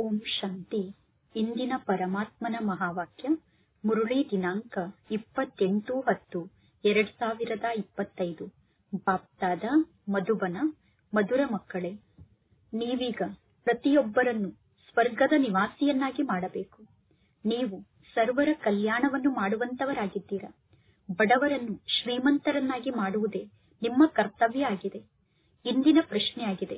ಓಂ ಶಾಂತಿ ಇಂದಿನ ಪರಮಾತ್ಮನ ಮಹಾವಾಕ್ಯ ಮುರುಳಿ ದಿನಾಂಕ ಇಪ್ಪತ್ತೆಂಟು ಹತ್ತು ಎರಡ್ ಸಾವಿರದ ಇಪ್ಪತ್ತೈದು ಬಾಪ್ತಾದ ಮಧುಬನ ಮಧುರ ಮಕ್ಕಳೇ ನೀವೀಗ ಪ್ರತಿಯೊಬ್ಬರನ್ನು ಸ್ವರ್ಗದ ನಿವಾಸಿಯನ್ನಾಗಿ ಮಾಡಬೇಕು ನೀವು ಸರ್ವರ ಕಲ್ಯಾಣವನ್ನು ಮಾಡುವಂತವರಾಗಿದ್ದೀರಾ ಬಡವರನ್ನು ಶ್ರೀಮಂತರನ್ನಾಗಿ ಮಾಡುವುದೇ ನಿಮ್ಮ ಕರ್ತವ್ಯ ಆಗಿದೆ ಇಂದಿನ ಪ್ರಶ್ನೆಯಾಗಿದೆ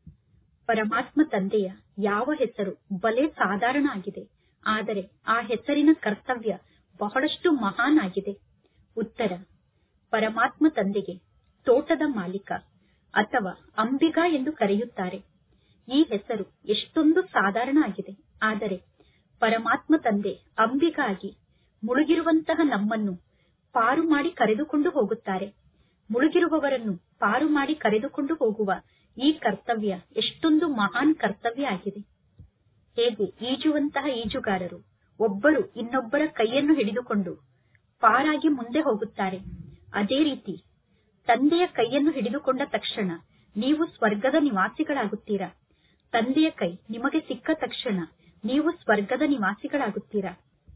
ಪರಮಾತ್ಮ ತಂದೆಯ ಯಾವ ಹೆಸರು ಬಲೆ ಸಾಧಾರಣ ಆಗಿದೆ ಆದರೆ ಆ ಹೆಸರಿನ ಕರ್ತವ್ಯ ಬಹಳಷ್ಟು ಮಹಾನ್ ಆಗಿದೆ ಉತ್ತರ ಪರಮಾತ್ಮ ತಂದೆಗೆ ತೋಟದ ಮಾಲೀಕ ಅಥವಾ ಅಂಬಿಗ ಎಂದು ಕರೆಯುತ್ತಾರೆ ಈ ಹೆಸರು ಎಷ್ಟೊಂದು ಸಾಧಾರಣ ಆಗಿದೆ ಆದರೆ ಪರಮಾತ್ಮ ತಂದೆ ಅಂಬಿಗ ಆಗಿ ಮುಳುಗಿರುವಂತಹ ನಮ್ಮನ್ನು ಪಾರು ಮಾಡಿ ಕರೆದುಕೊಂಡು ಹೋಗುತ್ತಾರೆ ಮುಳುಗಿರುವವರನ್ನು ಪಾರು ಮಾಡಿ ಕರೆದುಕೊಂಡು ಹೋಗುವ ಈ ಕರ್ತವ್ಯ ಎಷ್ಟೊಂದು ಮಹಾನ್ ಕರ್ತವ್ಯ ಆಗಿದೆ ಹೇಗೆ ಈಜುವಂತಹ ಈಜುಗಾರರು ಒಬ್ಬರು ಇನ್ನೊಬ್ಬರ ಕೈಯನ್ನು ಹಿಡಿದುಕೊಂಡು ಪಾರಾಗಿ ಮುಂದೆ ಹೋಗುತ್ತಾರೆ ಅದೇ ರೀತಿ ತಂದೆಯ ಕೈಯನ್ನು ಹಿಡಿದುಕೊಂಡ ತಕ್ಷಣ ನೀವು ಸ್ವರ್ಗದ ನಿವಾಸಿಗಳಾಗುತ್ತೀರಾ ತಂದೆಯ ಕೈ ನಿಮಗೆ ಸಿಕ್ಕ ತಕ್ಷಣ ನೀವು ಸ್ವರ್ಗದ ನಿವಾಸಿಗಳಾಗುತ್ತೀರಾ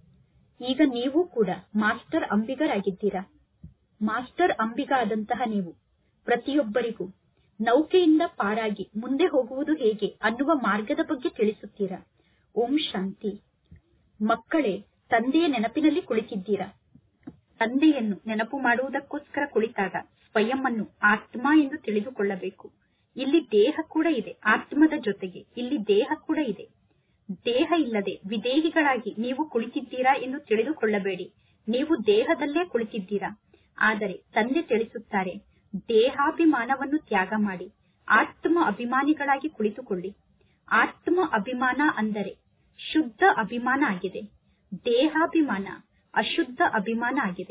ಈಗ ನೀವು ಕೂಡ ಮಾಸ್ಟರ್ ಅಂಬಿಗರಾಗಿದ್ದೀರಾ ಮಾಸ್ಟರ್ ಅಂಬಿಗ ಆದಂತಹ ನೀವು ಪ್ರತಿಯೊಬ್ಬರಿಗೂ ನೌಕೆಯಿಂದ ಪಾರಾಗಿ ಮುಂದೆ ಹೋಗುವುದು ಹೇಗೆ ಅನ್ನುವ ಮಾರ್ಗದ ಬಗ್ಗೆ ತಿಳಿಸುತ್ತೀರಾ ಓಂ ಶಾಂತಿ ಮಕ್ಕಳೇ ತಂದೆಯ ನೆನಪಿನಲ್ಲಿ ಕುಳಿತಿದ್ದೀರಾ ತಂದೆಯನ್ನು ನೆನಪು ಮಾಡುವುದಕ್ಕೋಸ್ಕರ ಕುಳಿತಾಗ ಸ್ವಯಂ ಅನ್ನು ಆತ್ಮ ಎಂದು ತಿಳಿದುಕೊಳ್ಳಬೇಕು ಇಲ್ಲಿ ದೇಹ ಕೂಡ ಇದೆ ಆತ್ಮದ ಜೊತೆಗೆ ಇಲ್ಲಿ ದೇಹ ಕೂಡ ಇದೆ ದೇಹ ಇಲ್ಲದೆ ವಿದೇಹಿಗಳಾಗಿ ನೀವು ಕುಳಿತಿದ್ದೀರಾ ಎಂದು ತಿಳಿದುಕೊಳ್ಳಬೇಡಿ ನೀವು ದೇಹದಲ್ಲೇ ಕುಳಿತಿದ್ದೀರಾ ಆದರೆ ತಂದೆ ತಿಳಿಸುತ್ತಾರೆ ದೇಹಾಭಿಮಾನವನ್ನು ತ್ಯಾಗ ಮಾಡಿ ಆತ್ಮ ಅಭಿಮಾನಿಗಳಾಗಿ ಕುಳಿತುಕೊಳ್ಳಿ ಆತ್ಮ ಅಭಿಮಾನ ಅಂದರೆ ಶುದ್ಧ ಅಭಿಮಾನ ಆಗಿದೆ ದೇಹಾಭಿಮಾನ ಅಶುದ್ಧ ಅಭಿಮಾನ ಆಗಿದೆ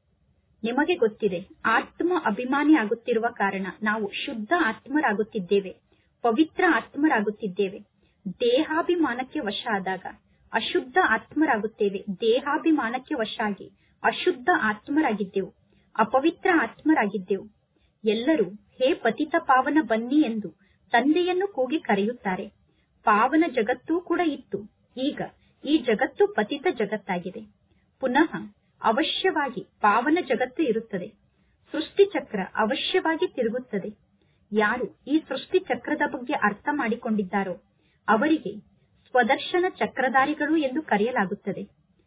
ನಿಮಗೆ ಗೊತ್ತಿದೆ ಆತ್ಮ ಅಭಿಮಾನಿ ಆಗುತ್ತಿರುವ ಕಾರಣ ನಾವು ಶುದ್ಧ ಆತ್ಮರಾಗುತ್ತಿದ್ದೇವೆ ಪವಿತ್ರ ಆತ್ಮರಾಗುತ್ತಿದ್ದೇವೆ ದೇಹಾಭಿಮಾನಕ್ಕೆ ವಶ ಆದಾಗ ಅಶುದ್ಧ ಆತ್ಮರಾಗುತ್ತೇವೆ ದೇಹಾಭಿಮಾನಕ್ಕೆ ವಶ ಆಗಿ ಅಶುದ್ಧ ಆತ್ಮರಾಗಿದ್ದೆವು ಅಪವಿತ್ರ ಆತ್ಮರಾಗಿದ್ದೆವು ಎಲ್ಲರೂ ಹೇ ಪತಿತ ಪಾವನ ಬನ್ನಿ ಎಂದು ತಂದೆಯನ್ನು ಕೂಗಿ ಕರೆಯುತ್ತಾರೆ ಪಾವನ ಜಗತ್ತೂ ಕೂಡ ಇತ್ತು ಈಗ ಈ ಜಗತ್ತು ಪತಿತ ಜಗತ್ತಾಗಿದೆ ಪುನಃ ಅವಶ್ಯವಾಗಿ ಪಾವನ ಜಗತ್ತು ಇರುತ್ತದೆ ಸೃಷ್ಟಿ ಚಕ್ರ ಅವಶ್ಯವಾಗಿ ತಿರುಗುತ್ತದೆ ಯಾರು ಈ ಸೃಷ್ಟಿ ಚಕ್ರದ ಬಗ್ಗೆ ಅರ್ಥ ಮಾಡಿಕೊಂಡಿದ್ದಾರೋ ಅವರಿಗೆ ಸ್ವದರ್ಶನ ಚಕ್ರಧಾರಿಗಳು ಎಂದು ಕರೆಯಲಾಗುತ್ತದೆ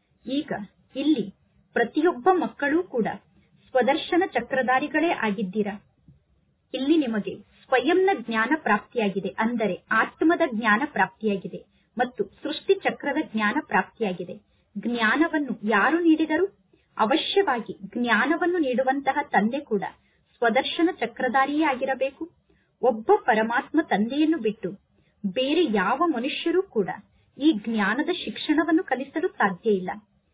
ಈಗ ಇಲ್ಲಿ ಪ್ರತಿಯೊಬ್ಬ ಮಕ್ಕಳೂ ಕೂಡ ಸ್ವದರ್ಶನ ಚಕ್ರಧಾರಿಗಳೇ ಆಗಿದ್ದೀರಾ ಇಲ್ಲಿ ನಿಮಗೆ ಸ್ವಯಂನ ಜ್ಞಾನ ಪ್ರಾಪ್ತಿಯಾಗಿದೆ ಅಂದರೆ ಆತ್ಮದ ಜ್ಞಾನ ಪ್ರಾಪ್ತಿಯಾಗಿದೆ ಮತ್ತು ಸೃಷ್ಟಿ ಚಕ್ರದ ಜ್ಞಾನ ಪ್ರಾಪ್ತಿಯಾಗಿದೆ ಜ್ಞಾನವನ್ನು ಯಾರು ನೀಡಿದರು ಅವಶ್ಯವಾಗಿ ಜ್ಞಾನವನ್ನು ನೀಡುವಂತಹ ತಂದೆ ಕೂಡ ಸ್ವದರ್ಶನ ಚಕ್ರಧಾರಿಯೇ ಆಗಿರಬೇಕು ಒಬ್ಬ ಪರಮಾತ್ಮ ತಂದೆಯನ್ನು ಬಿಟ್ಟು ಬೇರೆ ಯಾವ ಮನುಷ್ಯರೂ ಕೂಡ ಈ ಜ್ಞಾನದ ಶಿಕ್ಷಣವನ್ನು ಕಲಿಸಲು ಸಾಧ್ಯ ಇಲ್ಲ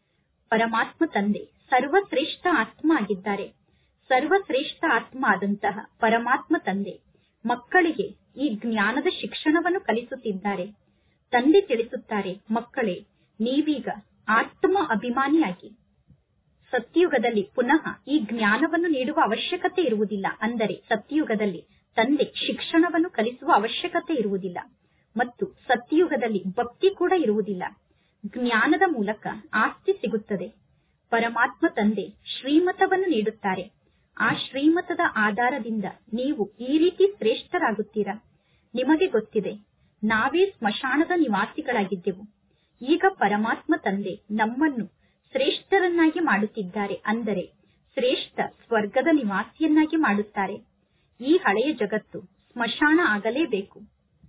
ಪರಮಾತ್ಮ ತಂದೆ ಸರ್ವಶ್ರೇಷ್ಠ ಆತ್ಮ ಆಗಿದ್ದಾರೆ ಸರ್ವಶ್ರೇಷ್ಠ ಆತ್ಮ ಆದಂತಹ ಪರಮಾತ್ಮ ತಂದೆ ಮಕ್ಕಳಿಗೆ ಈ ಜ್ಞಾನದ ಶಿಕ್ಷಣವನ್ನು ಕಲಿಸುತ್ತಿದ್ದಾರೆ ತಂದೆ ತಿಳಿಸುತ್ತಾರೆ ಮಕ್ಕಳೇ ನೀವೀಗ ಆತ್ಮ ಅಭಿಮಾನಿಯಾಗಿ ಸತ್ಯಯುಗದಲ್ಲಿ ಪುನಃ ಈ ಜ್ಞಾನವನ್ನು ನೀಡುವ ಅವಶ್ಯಕತೆ ಇರುವುದಿಲ್ಲ ಅಂದರೆ ಸತ್ಯಯುಗದಲ್ಲಿ ತಂದೆ ಶಿಕ್ಷಣವನ್ನು ಕಲಿಸುವ ಅವಶ್ಯಕತೆ ಇರುವುದಿಲ್ಲ ಮತ್ತು ಸತ್ಯಯುಗದಲ್ಲಿ ಭಕ್ತಿ ಕೂಡ ಇರುವುದಿಲ್ಲ ಜ್ಞಾನದ ಮೂಲಕ ಆಸ್ತಿ ಸಿಗುತ್ತದೆ ಪರಮಾತ್ಮ ತಂದೆ ಶ್ರೀಮತವನ್ನು ನೀಡುತ್ತಾರೆ ಆ ಶ್ರೀಮತದ ಆಧಾರದಿಂದ ನೀವು ಈ ರೀತಿ ಶ್ರೇಷ್ಠರಾಗುತ್ತೀರಾ ನಿಮಗೆ ಗೊತ್ತಿದೆ ನಾವೇ ಸ್ಮಶಾನದ ನಿವಾಸಿಗಳಾಗಿದ್ದೆವು ಈಗ ಪರಮಾತ್ಮ ತಂದೆ ನಮ್ಮನ್ನು ಶ್ರೇಷ್ಠರನ್ನಾಗಿ ಮಾಡುತ್ತಿದ್ದಾರೆ ಅಂದರೆ ಶ್ರೇಷ್ಠ ಸ್ವರ್ಗದ ನಿವಾಸಿಯನ್ನಾಗಿ ಮಾಡುತ್ತಾರೆ ಈ ಹಳೆಯ ಜಗತ್ತು ಸ್ಮಶಾನ ಆಗಲೇಬೇಕು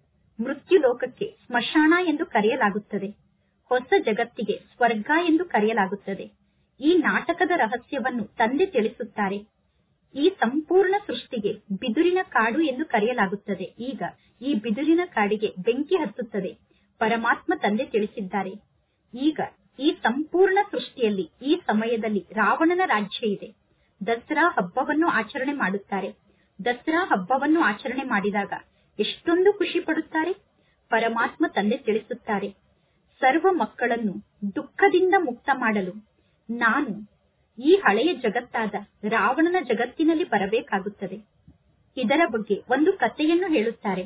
ಮೃತ್ಯು ಲೋಕಕ್ಕೆ ಸ್ಮಶಾನ ಎಂದು ಕರೆಯಲಾಗುತ್ತದೆ ಹೊಸ ಜಗತ್ತಿಗೆ ಸ್ವರ್ಗ ಎಂದು ಕರೆಯಲಾಗುತ್ತದೆ ಈ ನಾಟಕದ ರಹಸ್ಯವನ್ನು ತಂದೆ ತಿಳಿಸುತ್ತಾರೆ ಈ ಸಂಪೂರ್ಣ ಸೃಷ್ಟಿಗೆ ಬಿದುರಿನ ಕಾಡು ಎಂದು ಕರೆಯಲಾಗುತ್ತದೆ ಈಗ ಈ ಬಿದುರಿನ ಕಾಡಿಗೆ ಬೆಂಕಿ ಹತ್ತುತ್ತದೆ ಪರಮಾತ್ಮ ತಂದೆ ತಿಳಿಸಿದ್ದಾರೆ ಈಗ ಈ ಸಂಪೂರ್ಣ ಸೃಷ್ಟಿಯಲ್ಲಿ ಈ ಸಮಯದಲ್ಲಿ ರಾವಣನ ರಾಜ್ಯ ಇದೆ ದಸರಾ ಹಬ್ಬವನ್ನು ಆಚರಣೆ ಮಾಡುತ್ತಾರೆ ದಸರಾ ಹಬ್ಬವನ್ನು ಆಚರಣೆ ಮಾಡಿದಾಗ ಎಷ್ಟೊಂದು ಖುಷಿ ಪಡುತ್ತಾರೆ ಪರಮಾತ್ಮ ತಂದೆ ತಿಳಿಸುತ್ತಾರೆ ಸರ್ವ ಮಕ್ಕಳನ್ನು ದುಃಖದಿಂದ ಮುಕ್ತ ಮಾಡಲು ನಾನು ಈ ಹಳೆಯ ಜಗತ್ತಾದ ರಾವಣನ ಜಗತ್ತಿನಲ್ಲಿ ಬರಬೇಕಾಗುತ್ತದೆ ಇದರ ಬಗ್ಗೆ ಒಂದು ಕಥೆಯನ್ನು ಹೇಳುತ್ತಾರೆ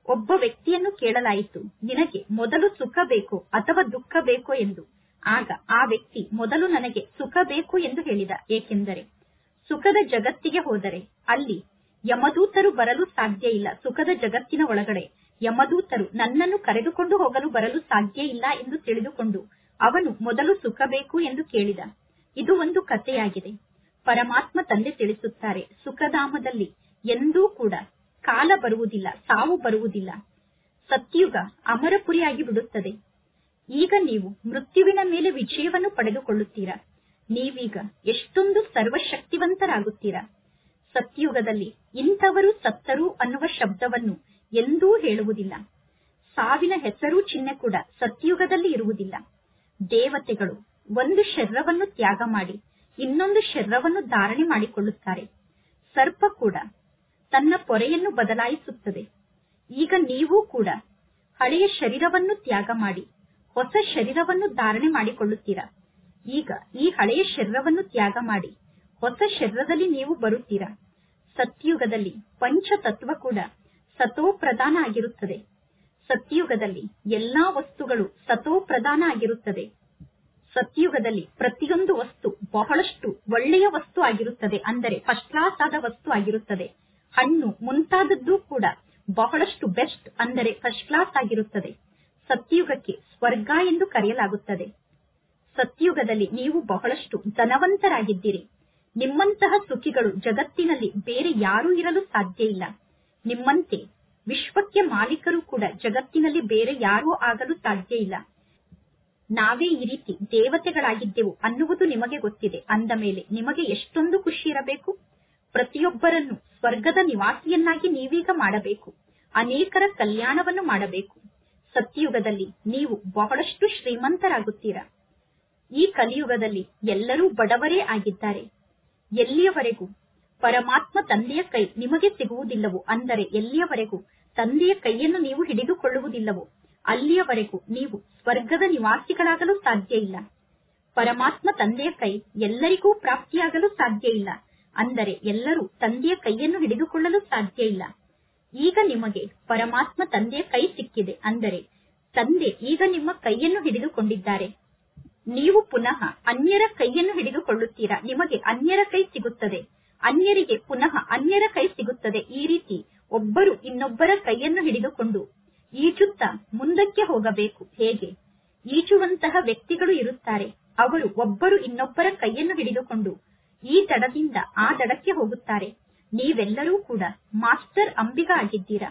ಒಬ್ಬ ವ್ಯಕ್ತಿಯನ್ನು ಕೇಳಲಾಯಿತು ನಿನಗೆ ಮೊದಲು ಸುಖ ಬೇಕೋ ಅಥವಾ ದುಃಖ ಬೇಕೋ ಎಂದು ಆಗ ಆ ವ್ಯಕ್ತಿ ಮೊದಲು ನನಗೆ ಸುಖ ಬೇಕು ಎಂದು ಹೇಳಿದ ಏಕೆಂದರೆ ಸುಖದ ಜಗತ್ತಿಗೆ ಹೋದರೆ ಅಲ್ಲಿ ಯಮದೂತರು ಬರಲು ಸಾಧ್ಯ ಇಲ್ಲ ಸುಖದ ಜಗತ್ತಿನ ಒಳಗಡೆ ಯಮದೂತರು ನನ್ನನ್ನು ಕರೆದುಕೊಂಡು ಹೋಗಲು ಬರಲು ಸಾಧ್ಯ ಇಲ್ಲ ಎಂದು ತಿಳಿದುಕೊಂಡು ಅವನು ಮೊದಲು ಸುಖ ಬೇಕು ಎಂದು ಕೇಳಿದ ಇದು ಒಂದು ಕಥೆಯಾಗಿದೆ ಪರಮಾತ್ಮ ತಂದೆ ತಿಳಿಸುತ್ತಾರೆ ಸುಖಧಾಮದಲ್ಲಿ ಎಂದೂ ಕೂಡ ಕಾಲ ಬರುವುದಿಲ್ಲ ಸಾವು ಬರುವುದಿಲ್ಲ ಸತ್ಯುಗ ಅಮರಪುರಿಯಾಗಿ ಬಿಡುತ್ತದೆ ಈಗ ನೀವು ಮೃತ್ಯುವಿನ ಮೇಲೆ ವಿಜಯವನ್ನು ಪಡೆದುಕೊಳ್ಳುತ್ತೀರಾ ನೀವೀಗ ಎಷ್ಟೊಂದು ಸರ್ವಶಕ್ತಿವಂತರಾಗುತ್ತೀರಾ ಸತ್ಯುಗದಲ್ಲಿ ಇಂಥವರು ಸತ್ತರು ಅನ್ನುವ ಶಬ್ದವನ್ನು ಎಂದೂ ಹೇಳುವುದಿಲ್ಲ ಸಾವಿನ ಹೆಸರು ಚಿಹ್ನೆ ಕೂಡ ಸತ್ಯುಗದಲ್ಲಿ ಇರುವುದಿಲ್ಲ ದೇವತೆಗಳು ಒಂದು ಶರೀರವನ್ನು ತ್ಯಾಗ ಮಾಡಿ ಇನ್ನೊಂದು ಶರೀರವನ್ನು ಧಾರಣೆ ಮಾಡಿಕೊಳ್ಳುತ್ತಾರೆ ಸರ್ಪ ಕೂಡ ತನ್ನ ಪೊರೆಯನ್ನು ಬದಲಾಯಿಸುತ್ತದೆ ಈಗ ನೀವು ಕೂಡ ಹಳೆಯ ಶರೀರವನ್ನು ತ್ಯಾಗ ಮಾಡಿ ಹೊಸ ಶರೀರವನ್ನು ಧಾರಣೆ ಮಾಡಿಕೊಳ್ಳುತ್ತೀರಾ ಈಗ ಈ ಹಳೆಯ ಶರೀರವನ್ನು ತ್ಯಾಗ ಮಾಡಿ ಹೊಸ ಶರೀರದಲ್ಲಿ ನೀವು ಬರುತ್ತೀರಾ ಸತ್ಯುಗದಲ್ಲಿ ಪಂಚತತ್ವ ಕೂಡ ಸತೋ ಪ್ರಧಾನ ಆಗಿರುತ್ತದೆ ಸತ್ಯುಗದಲ್ಲಿ ಎಲ್ಲಾ ವಸ್ತುಗಳು ಸತೋ ಪ್ರಧಾನ ಆಗಿರುತ್ತದೆ ಸತ್ಯುಗದಲ್ಲಿ ಪ್ರತಿಯೊಂದು ವಸ್ತು ಬಹಳಷ್ಟು ಒಳ್ಳೆಯ ವಸ್ತು ಆಗಿರುತ್ತದೆ ಅಂದರೆ ಫಸ್ಟ್ ಕ್ಲಾಸ್ ಆದ ವಸ್ತು ಆಗಿರುತ್ತದೆ ಹಣ್ಣು ಮುಂತಾದದ್ದು ಕೂಡ ಬಹಳಷ್ಟು ಬೆಸ್ಟ್ ಅಂದರೆ ಫಸ್ಟ್ ಕ್ಲಾಸ್ ಆಗಿರುತ್ತದೆ ಸತ್ಯುಗಕ್ಕೆ ಸ್ವರ್ಗ ಎಂದು ಕರೆಯಲಾಗುತ್ತದೆ ಸತ್ಯುಗದಲ್ಲಿ ನೀವು ಬಹಳಷ್ಟು ಧನವಂತರಾಗಿದ್ದೀರಿ ನಿಮ್ಮಂತಹ ಸುಖಿಗಳು ಜಗತ್ತಿನಲ್ಲಿ ಬೇರೆ ಯಾರೂ ಇರಲು ಸಾಧ್ಯ ಇಲ್ಲ ನಿಮ್ಮಂತೆ ವಿಶ್ವಕ್ಕೆ ಮಾಲೀಕರು ಕೂಡ ಜಗತ್ತಿನಲ್ಲಿ ಬೇರೆ ಯಾರೂ ಆಗಲು ಸಾಧ್ಯ ಇಲ್ಲ ನಾವೇ ಈ ರೀತಿ ದೇವತೆಗಳಾಗಿದ್ದೆವು ಅನ್ನುವುದು ನಿಮಗೆ ಗೊತ್ತಿದೆ ಅಂದ ಮೇಲೆ ನಿಮಗೆ ಎಷ್ಟೊಂದು ಖುಷಿ ಇರಬೇಕು ಪ್ರತಿಯೊಬ್ಬರನ್ನು ಸ್ವರ್ಗದ ನಿವಾಸಿಯನ್ನಾಗಿ ನೀವೀಗ ಮಾಡಬೇಕು ಅನೇಕರ ಕಲ್ಯಾಣವನ್ನು ಮಾಡಬೇಕು ಸತ್ಯಯುಗದಲ್ಲಿ ನೀವು ಬಹಳಷ್ಟು ಶ್ರೀಮಂತರಾಗುತ್ತೀರಾ ಈ ಕಲಿಯುಗದಲ್ಲಿ ಎಲ್ಲರೂ ಬಡವರೇ ಆಗಿದ್ದಾರೆ ಎಲ್ಲಿಯವರೆಗೂ ಪರಮಾತ್ಮ ತಂದೆಯ ಕೈ ನಿಮಗೆ ಸಿಗುವುದಿಲ್ಲವೋ ಅಂದರೆ ಎಲ್ಲಿಯವರೆಗೂ ತಂದೆಯ ಕೈಯನ್ನು ನೀವು ಹಿಡಿದುಕೊಳ್ಳುವುದಿಲ್ಲವೋ ಅಲ್ಲಿಯವರೆಗೂ ನೀವು ಸ್ವರ್ಗದ ನಿವಾಸಿಗಳಾಗಲು ಸಾಧ್ಯ ಇಲ್ಲ ಪರಮಾತ್ಮ ತಂದೆಯ ಕೈ ಎಲ್ಲರಿಗೂ ಪ್ರಾಪ್ತಿಯಾಗಲು ಸಾಧ್ಯ ಇಲ್ಲ ಅಂದರೆ ಎಲ್ಲರೂ ತಂದೆಯ ಕೈಯನ್ನು ಹಿಡಿದುಕೊಳ್ಳಲು ಸಾಧ್ಯ ಇಲ್ಲ ಈಗ ನಿಮಗೆ ಪರಮಾತ್ಮ ತಂದೆಯ ಕೈ ಸಿಕ್ಕಿದೆ ಅಂದರೆ ತಂದೆ ಈಗ ನಿಮ್ಮ ಕೈಯನ್ನು ಹಿಡಿದುಕೊಂಡಿದ್ದಾರೆ ನೀವು ಪುನಃ ಅನ್ಯರ ಕೈಯನ್ನು ಹಿಡಿದುಕೊಳ್ಳುತ್ತೀರಾ ನಿಮಗೆ ಅನ್ಯರ ಕೈ ಸಿಗುತ್ತದೆ ಅನ್ಯರಿಗೆ ಪುನಃ ಅನ್ಯರ ಕೈ ಸಿಗುತ್ತದೆ ಈ ರೀತಿ ಒಬ್ಬರು ಇನ್ನೊಬ್ಬರ ಕೈಯನ್ನು ಹಿಡಿದುಕೊಂಡು ಈಜುತ್ತಾ ಮುಂದಕ್ಕೆ ಹೋಗಬೇಕು ಹೇಗೆ ಈಜುವಂತಹ ವ್ಯಕ್ತಿಗಳು ಇರುತ್ತಾರೆ ಅವರು ಒಬ್ಬರು ಇನ್ನೊಬ್ಬರ ಕೈಯನ್ನು ಹಿಡಿದುಕೊಂಡು ಈ ದಡದಿಂದ ಆ ದಡಕ್ಕೆ ಹೋಗುತ್ತಾರೆ ನೀವೆಲ್ಲರೂ ಕೂಡ ಮಾಸ್ಟರ್ ಅಂಬಿಗ ಆಗಿದ್ದೀರಾ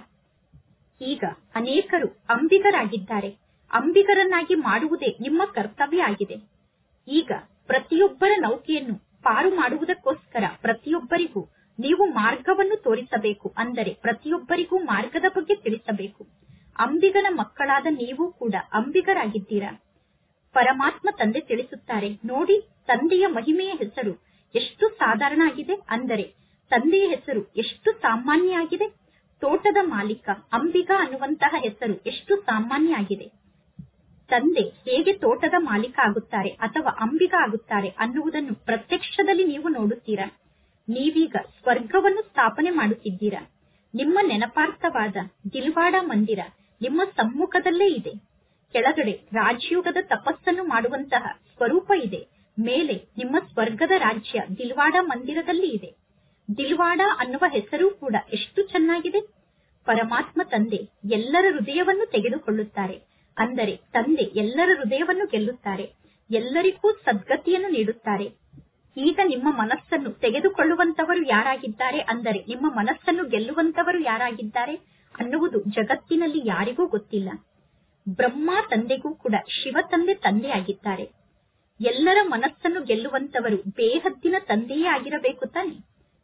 ಈಗ ಅನೇಕರು ಅಂಬಿಗರಾಗಿದ್ದಾರೆ ಅಂಬಿಗರನ್ನಾಗಿ ಮಾಡುವುದೇ ನಿಮ್ಮ ಕರ್ತವ್ಯ ಆಗಿದೆ ಈಗ ಪ್ರತಿಯೊಬ್ಬರ ನೌಕೆಯನ್ನು ಪಾರು ಮಾಡುವುದಕ್ಕೋಸ್ಕರ ಪ್ರತಿಯೊಬ್ಬರಿಗೂ ನೀವು ಮಾರ್ಗವನ್ನು ತೋರಿಸಬೇಕು ಅಂದರೆ ಪ್ರತಿಯೊಬ್ಬರಿಗೂ ಮಾರ್ಗದ ಬಗ್ಗೆ ತಿಳಿಸಬೇಕು ಅಂಬಿಗನ ಮಕ್ಕಳಾದ ನೀವು ಕೂಡ ಅಂಬಿಗರಾಗಿದ್ದೀರಾ ಪರಮಾತ್ಮ ತಂದೆ ತಿಳಿಸುತ್ತಾರೆ ನೋಡಿ ತಂದೆಯ ಮಹಿಮೆಯ ಹೆಸರು ಎಷ್ಟು ಸಾಧಾರಣ ಆಗಿದೆ ಅಂದರೆ ತಂದೆಯ ಹೆಸರು ಎಷ್ಟು ಸಾಮಾನ್ಯ ಆಗಿದೆ ತೋಟದ ಮಾಲೀಕ ಅಂಬಿಗ ಅನ್ನುವಂತಹ ಹೆಸರು ಎಷ್ಟು ಸಾಮಾನ್ಯ ಆಗಿದೆ ತಂದೆ ಹೇಗೆ ತೋಟದ ಮಾಲೀಕ ಆಗುತ್ತಾರೆ ಅಥವಾ ಅಂಬಿಗ ಆಗುತ್ತಾರೆ ಅನ್ನುವುದನ್ನು ಪ್ರತ್ಯಕ್ಷದಲ್ಲಿ ನೀವು ನೋಡುತ್ತೀರಾ ನೀವೀಗ ಸ್ವರ್ಗವನ್ನು ಸ್ಥಾಪನೆ ಮಾಡುತ್ತಿದ್ದೀರಾ ನಿಮ್ಮ ನೆನಪಾರ್ಥವಾದ ದಿಲ್ವಾಡ ಮಂದಿರ ನಿಮ್ಮ ಸಮ್ಮುಖದಲ್ಲೇ ಇದೆ ಕೆಳಗಡೆ ರಾಜಯೋಗದ ತಪಸ್ಸನ್ನು ಮಾಡುವಂತಹ ಸ್ವರೂಪ ಇದೆ ಮೇಲೆ ನಿಮ್ಮ ಸ್ವರ್ಗದ ರಾಜ್ಯ ದಿಲ್ವಾಡ ಮಂದಿರದಲ್ಲಿ ಇದೆ ದಿಲ್ವಾಡ ಅನ್ನುವ ಹೆಸರು ಕೂಡ ಎಷ್ಟು ಚೆನ್ನಾಗಿದೆ ಪರಮಾತ್ಮ ತಂದೆ ಎಲ್ಲರ ಹೃದಯವನ್ನು ತೆಗೆದುಕೊಳ್ಳುತ್ತಾರೆ ಅಂದರೆ ತಂದೆ ಎಲ್ಲರ ಹೃದಯವನ್ನು ಗೆಲ್ಲುತ್ತಾರೆ ಎಲ್ಲರಿಗೂ ಸದ್ಗತಿಯನ್ನು ನೀಡುತ್ತಾರೆ ಈಗ ನಿಮ್ಮ ಮನಸ್ಸನ್ನು ತೆಗೆದುಕೊಳ್ಳುವಂತವರು ಯಾರಾಗಿದ್ದಾರೆ ಅಂದರೆ ನಿಮ್ಮ ಮನಸ್ಸನ್ನು ಗೆಲ್ಲುವಂತವರು ಯಾರಾಗಿದ್ದಾರೆ ಅನ್ನುವುದು ಜಗತ್ತಿನಲ್ಲಿ ಯಾರಿಗೂ ಗೊತ್ತಿಲ್ಲ ಬ್ರಹ್ಮ ತಂದೆಗೂ ಕೂಡ ಶಿವ ತಂದೆ ತಂದೆಯಾಗಿದ್ದಾರೆ ಎಲ್ಲರ ಮನಸ್ಸನ್ನು ಗೆಲ್ಲುವಂತವರು ಬೇಹದ್ದಿನ ತಂದೆಯೇ ಆಗಿರಬೇಕು ತಾನೆ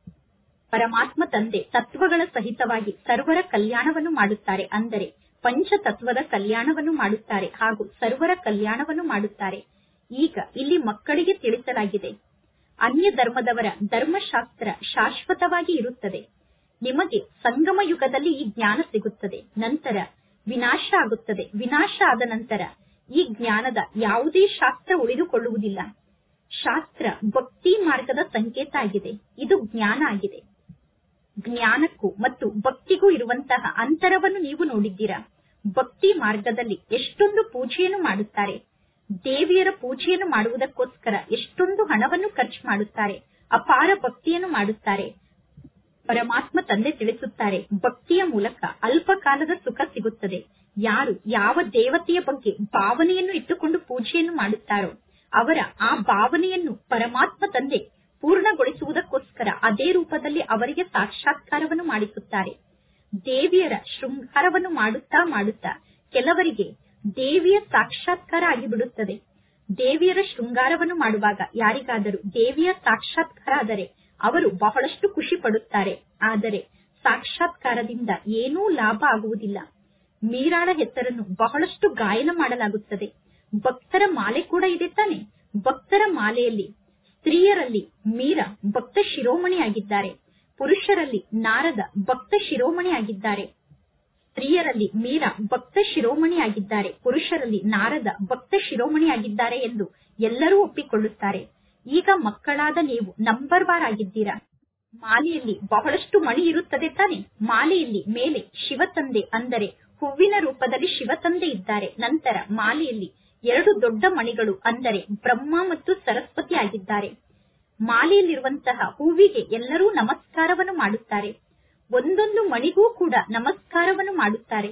ಪರಮಾತ್ಮ ತಂದೆ ತತ್ವಗಳ ಸಹಿತವಾಗಿ ಸರ್ವರ ಕಲ್ಯಾಣವನ್ನು ಮಾಡುತ್ತಾರೆ ಅಂದರೆ ಪಂಚತತ್ವದ ಕಲ್ಯಾಣವನ್ನು ಮಾಡುತ್ತಾರೆ ಹಾಗೂ ಸರ್ವರ ಕಲ್ಯಾಣವನ್ನು ಮಾಡುತ್ತಾರೆ ಈಗ ಇಲ್ಲಿ ಮಕ್ಕಳಿಗೆ ತಿಳಿಸಲಾಗಿದೆ ಅನ್ಯ ಧರ್ಮದವರ ಧರ್ಮಶಾಸ್ತ್ರ ಶಾಶ್ವತವಾಗಿ ಇರುತ್ತದೆ ನಿಮಗೆ ಸಂಗಮ ಯುಗದಲ್ಲಿ ಈ ಜ್ಞಾನ ಸಿಗುತ್ತದೆ ನಂತರ ವಿನಾಶ ಆಗುತ್ತದೆ ವಿನಾಶ ಆದ ನಂತರ ಈ ಜ್ಞಾನದ ಯಾವುದೇ ಶಾಸ್ತ್ರ ಉಳಿದುಕೊಳ್ಳುವುದಿಲ್ಲ ಶಾಸ್ತ್ರ ಭಕ್ತಿ ಮಾರ್ಗದ ಸಂಕೇತ ಆಗಿದೆ ಇದು ಜ್ಞಾನ ಆಗಿದೆ ಜ್ಞಾನಕ್ಕೂ ಮತ್ತು ಭಕ್ತಿಗೂ ಇರುವಂತಹ ಅಂತರವನ್ನು ನೀವು ನೋಡಿದ್ದೀರಾ ಭಕ್ತಿ ಮಾರ್ಗದಲ್ಲಿ ಎಷ್ಟೊಂದು ಪೂಜೆಯನ್ನು ಮಾಡುತ್ತಾರೆ ದೇವಿಯರ ಪೂಜೆಯನ್ನು ಮಾಡುವುದಕ್ಕೋಸ್ಕರ ಎಷ್ಟೊಂದು ಹಣವನ್ನು ಖರ್ಚು ಮಾಡುತ್ತಾರೆ ಅಪಾರ ಭಕ್ತಿಯನ್ನು ಮಾಡುತ್ತಾರೆ ಪರಮಾತ್ಮ ತಂದೆ ತಿಳಿಸುತ್ತಾರೆ ಭಕ್ತಿಯ ಮೂಲಕ ಅಲ್ಪ ಕಾಲದ ಸುಖ ಸಿಗುತ್ತದೆ ಯಾರು ಯಾವ ದೇವತೆಯ ಬಗ್ಗೆ ಭಾವನೆಯನ್ನು ಇಟ್ಟುಕೊಂಡು ಪೂಜೆಯನ್ನು ಮಾಡುತ್ತಾರೋ ಅವರ ಆ ಭಾವನೆಯನ್ನು ಪರಮಾತ್ಮ ತಂದೆ ಪೂರ್ಣಗೊಳಿಸುವುದಕ್ಕೋಸ್ಕರ ಅದೇ ರೂಪದಲ್ಲಿ ಅವರಿಗೆ ಸಾಕ್ಷಾತ್ಕಾರವನ್ನು ಮಾಡಿಸುತ್ತಾರೆ ದೇವಿಯರ ಶೃಂಗಾರವನ್ನು ಮಾಡುತ್ತಾ ಮಾಡುತ್ತಾ ಕೆಲವರಿಗೆ ದೇವಿಯ ಸಾಕ್ಷಾತ್ಕಾರ ಆಗಿಬಿಡುತ್ತದೆ ದೇವಿಯರ ಶೃಂಗಾರವನ್ನು ಮಾಡುವಾಗ ಯಾರಿಗಾದರೂ ದೇವಿಯ ಸಾಕ್ಷಾತ್ಕಾರ ಆದರೆ ಅವರು ಬಹಳಷ್ಟು ಖುಷಿ ಪಡುತ್ತಾರೆ ಆದರೆ ಸಾಕ್ಷಾತ್ಕಾರದಿಂದ ಏನೂ ಲಾಭ ಆಗುವುದಿಲ್ಲ ಮೀರಾಳ ಹೆಸರನ್ನು ಬಹಳಷ್ಟು ಗಾಯನ ಮಾಡಲಾಗುತ್ತದೆ ಭಕ್ತರ ಮಾಲೆ ಕೂಡ ಇದೆ ತಾನೆ ಭಕ್ತರ ಮಾಲೆಯಲ್ಲಿ ಸ್ತ್ರೀಯರಲ್ಲಿ ಮೀರಾ ಭಕ್ತ ಶಿರೋಮಣಿಯಾಗಿದ್ದಾರೆ ಪುರುಷರಲ್ಲಿ ನಾರದ ಭಕ್ತ ಶಿರೋಮಣಿಯಾಗಿದ್ದಾರೆ ಸ್ತ್ರೀಯರಲ್ಲಿ ಮೀರಾ ಭಕ್ತ ಶಿರೋಮಣಿಯಾಗಿದ್ದಾರೆ ಪುರುಷರಲ್ಲಿ ನಾರದ ಭಕ್ತ ಶಿರೋಮಣಿಯಾಗಿದ್ದಾರೆ ಎಂದು ಎಲ್ಲರೂ ಒಪ್ಪಿಕೊಳ್ಳುತ್ತಾರೆ ಈಗ ಮಕ್ಕಳಾದ ನೀವು ನಂಬರ್ ವಾರ್ ಆಗಿದ್ದೀರಾ ಮಾಲೆಯಲ್ಲಿ ಬಹಳಷ್ಟು ಮಣಿ ಇರುತ್ತದೆ ತಾನೆ ಮಾಲೆಯಲ್ಲಿ ಮೇಲೆ ಶಿವತಂದೆ ಅಂದರೆ ಹೂವಿನ ರೂಪದಲ್ಲಿ ಶಿವತಂದೆ ಇದ್ದಾರೆ ನಂತರ ಮಾಲೆಯಲ್ಲಿ ಎರಡು ದೊಡ್ಡ ಮಣಿಗಳು ಅಂದರೆ ಬ್ರಹ್ಮ ಮತ್ತು ಸರಸ್ವತಿ ಆಗಿದ್ದಾರೆ ಮಾಲೆಯಲ್ಲಿರುವಂತಹ ಹೂವಿಗೆ ಎಲ್ಲರೂ ನಮಸ್ಕಾರವನ್ನು ಮಾಡುತ್ತಾರೆ ಒಂದೊಂದು ಮಣಿಗೂ ಕೂಡ ನಮಸ್ಕಾರವನ್ನು ಮಾಡುತ್ತಾರೆ